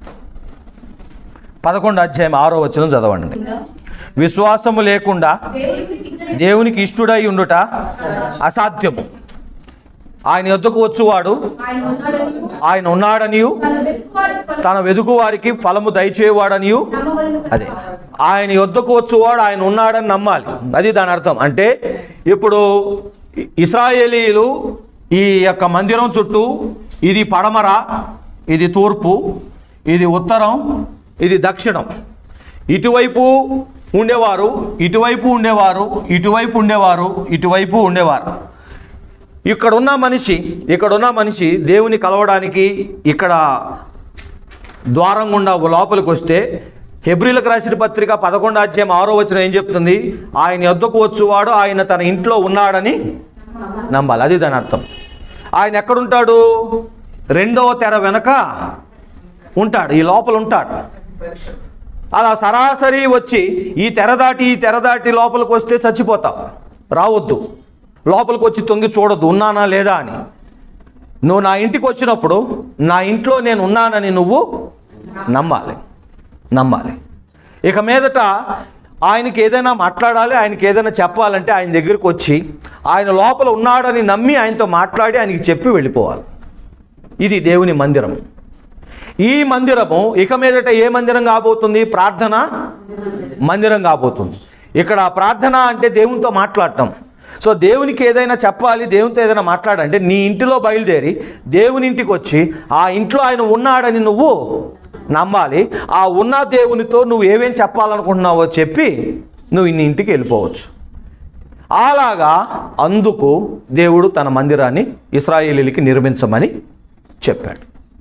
[SPEAKER 1] పదకొండు అధ్యాయం ఆరో వచనం చదవండి విశ్వాసము లేకుండా
[SPEAKER 3] దేవునికి చిత్తని
[SPEAKER 1] దేవునికి ఇష్టుడై ఉండుట అసాధ్యము ఆయన యొద్దకు వచ్చువాడు
[SPEAKER 3] ఆయన ఉన్నాడని
[SPEAKER 1] ఆయన ఉన్నాడనియు
[SPEAKER 3] తన వెతుకువారి ఫలం
[SPEAKER 1] తన వెదుకు వారికి ఫలము దయచేవాడనియు
[SPEAKER 3] నమ్మవలెను కదా.
[SPEAKER 1] అదే ఆయన యొద్దకు వచ్చేవాడు ఆయన ఉన్నాడని నమ్మాలి అది దాని అర్థం అంటే ఇప్పుడు ఇ- ఇస్రాయేలీలు ఈ యొక్క మందిరం చుట్టూ ఇది పడమర ఇది తూర్పు ఇది ఉత్తరం ఇది దక్షిణం ఇటువైపు ఉండేవారు ఇటువైపు ఉండేవారు ఇటువైపు ఉండేవారు ఇటువైపు ఉండేవారు ఇక్కడున్న మనిషి ఇక్కడున్న మనిషి దేవుని కలవడానికి ఇక్కడ ద్వారం గుండా లోపలికి వస్తే హెబ్రిలకు రాసిన పత్రిక పదకొండు అధ్యాయం ఆరో వచ్చిన ఏం చెప్తుంది ఆయన యొద్దకు వచ్చువాడు ఆయన తన ఇంట్లో ఉన్నాడని నమ్మాలి అది దాని అర్థం ఆయన ఎక్కడుంటాడు రెండవ తెర వెనక ఉంటాడు ఈ లోపల ఉంటాడు అలా సరాసరి వచ్చి ఈ తెర దాటి ఈ తెర దాటి లోపలికి వస్తే చచ్చిపోతావు రావద్దు లోపలికి వచ్చి తొంగి చూడొద్దు ఉన్నానా లేదా అని నువ్వు నా ఇంటికి వచ్చినప్పుడు నా ఇంట్లో నేను ఉన్నానని నువ్వు నమ్మాలి నమ్మాలి ఇక మీదట ఆయనకి ఏదైనా మాట్లాడాలి ఆయనకి ఏదైనా చెప్పాలంటే ఆయన దగ్గరికి వచ్చి ఆయన లోపల ఉన్నాడని నమ్మి ఆయనతో మాట్లాడి ఆయనకి చెప్పి వెళ్ళిపోవాలి ఇది దేవుని మందిరం ఈ మందిరము ఇక మీదట ఏ మందిరం కాబోతుంది ప్రార్థన మందిరం కాబోతుంది ఇక్కడ ప్రార్థన అంటే దేవునితో మాట్లాడటం సో దేవునికి ఏదైనా చెప్పాలి దేవునితో ఏదైనా మాట్లాడంటే నీ ఇంటిలో బయలుదేరి దేవుని ఇంటికి వచ్చి ఆ ఇంట్లో ఆయన ఉన్నాడని నువ్వు నమ్మాలి ఆ ఉన్న దేవునితో నువ్వు ఏమేం చెప్పాలనుకుంటున్నావో చెప్పి నువ్వు నీ ఇంటికి వెళ్ళిపోవచ్చు అలాగా అందుకు దేవుడు తన మందిరాన్ని ఇస్రాయేలీలకి నిర్మించమని చెప్పాడు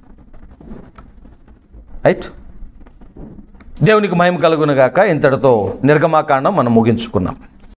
[SPEAKER 1] రైట్ దేవునికి మహిమ కలుగునుగాక ఇంతటితో నిర్గమాకాండం మనం ముగించుకున్నాం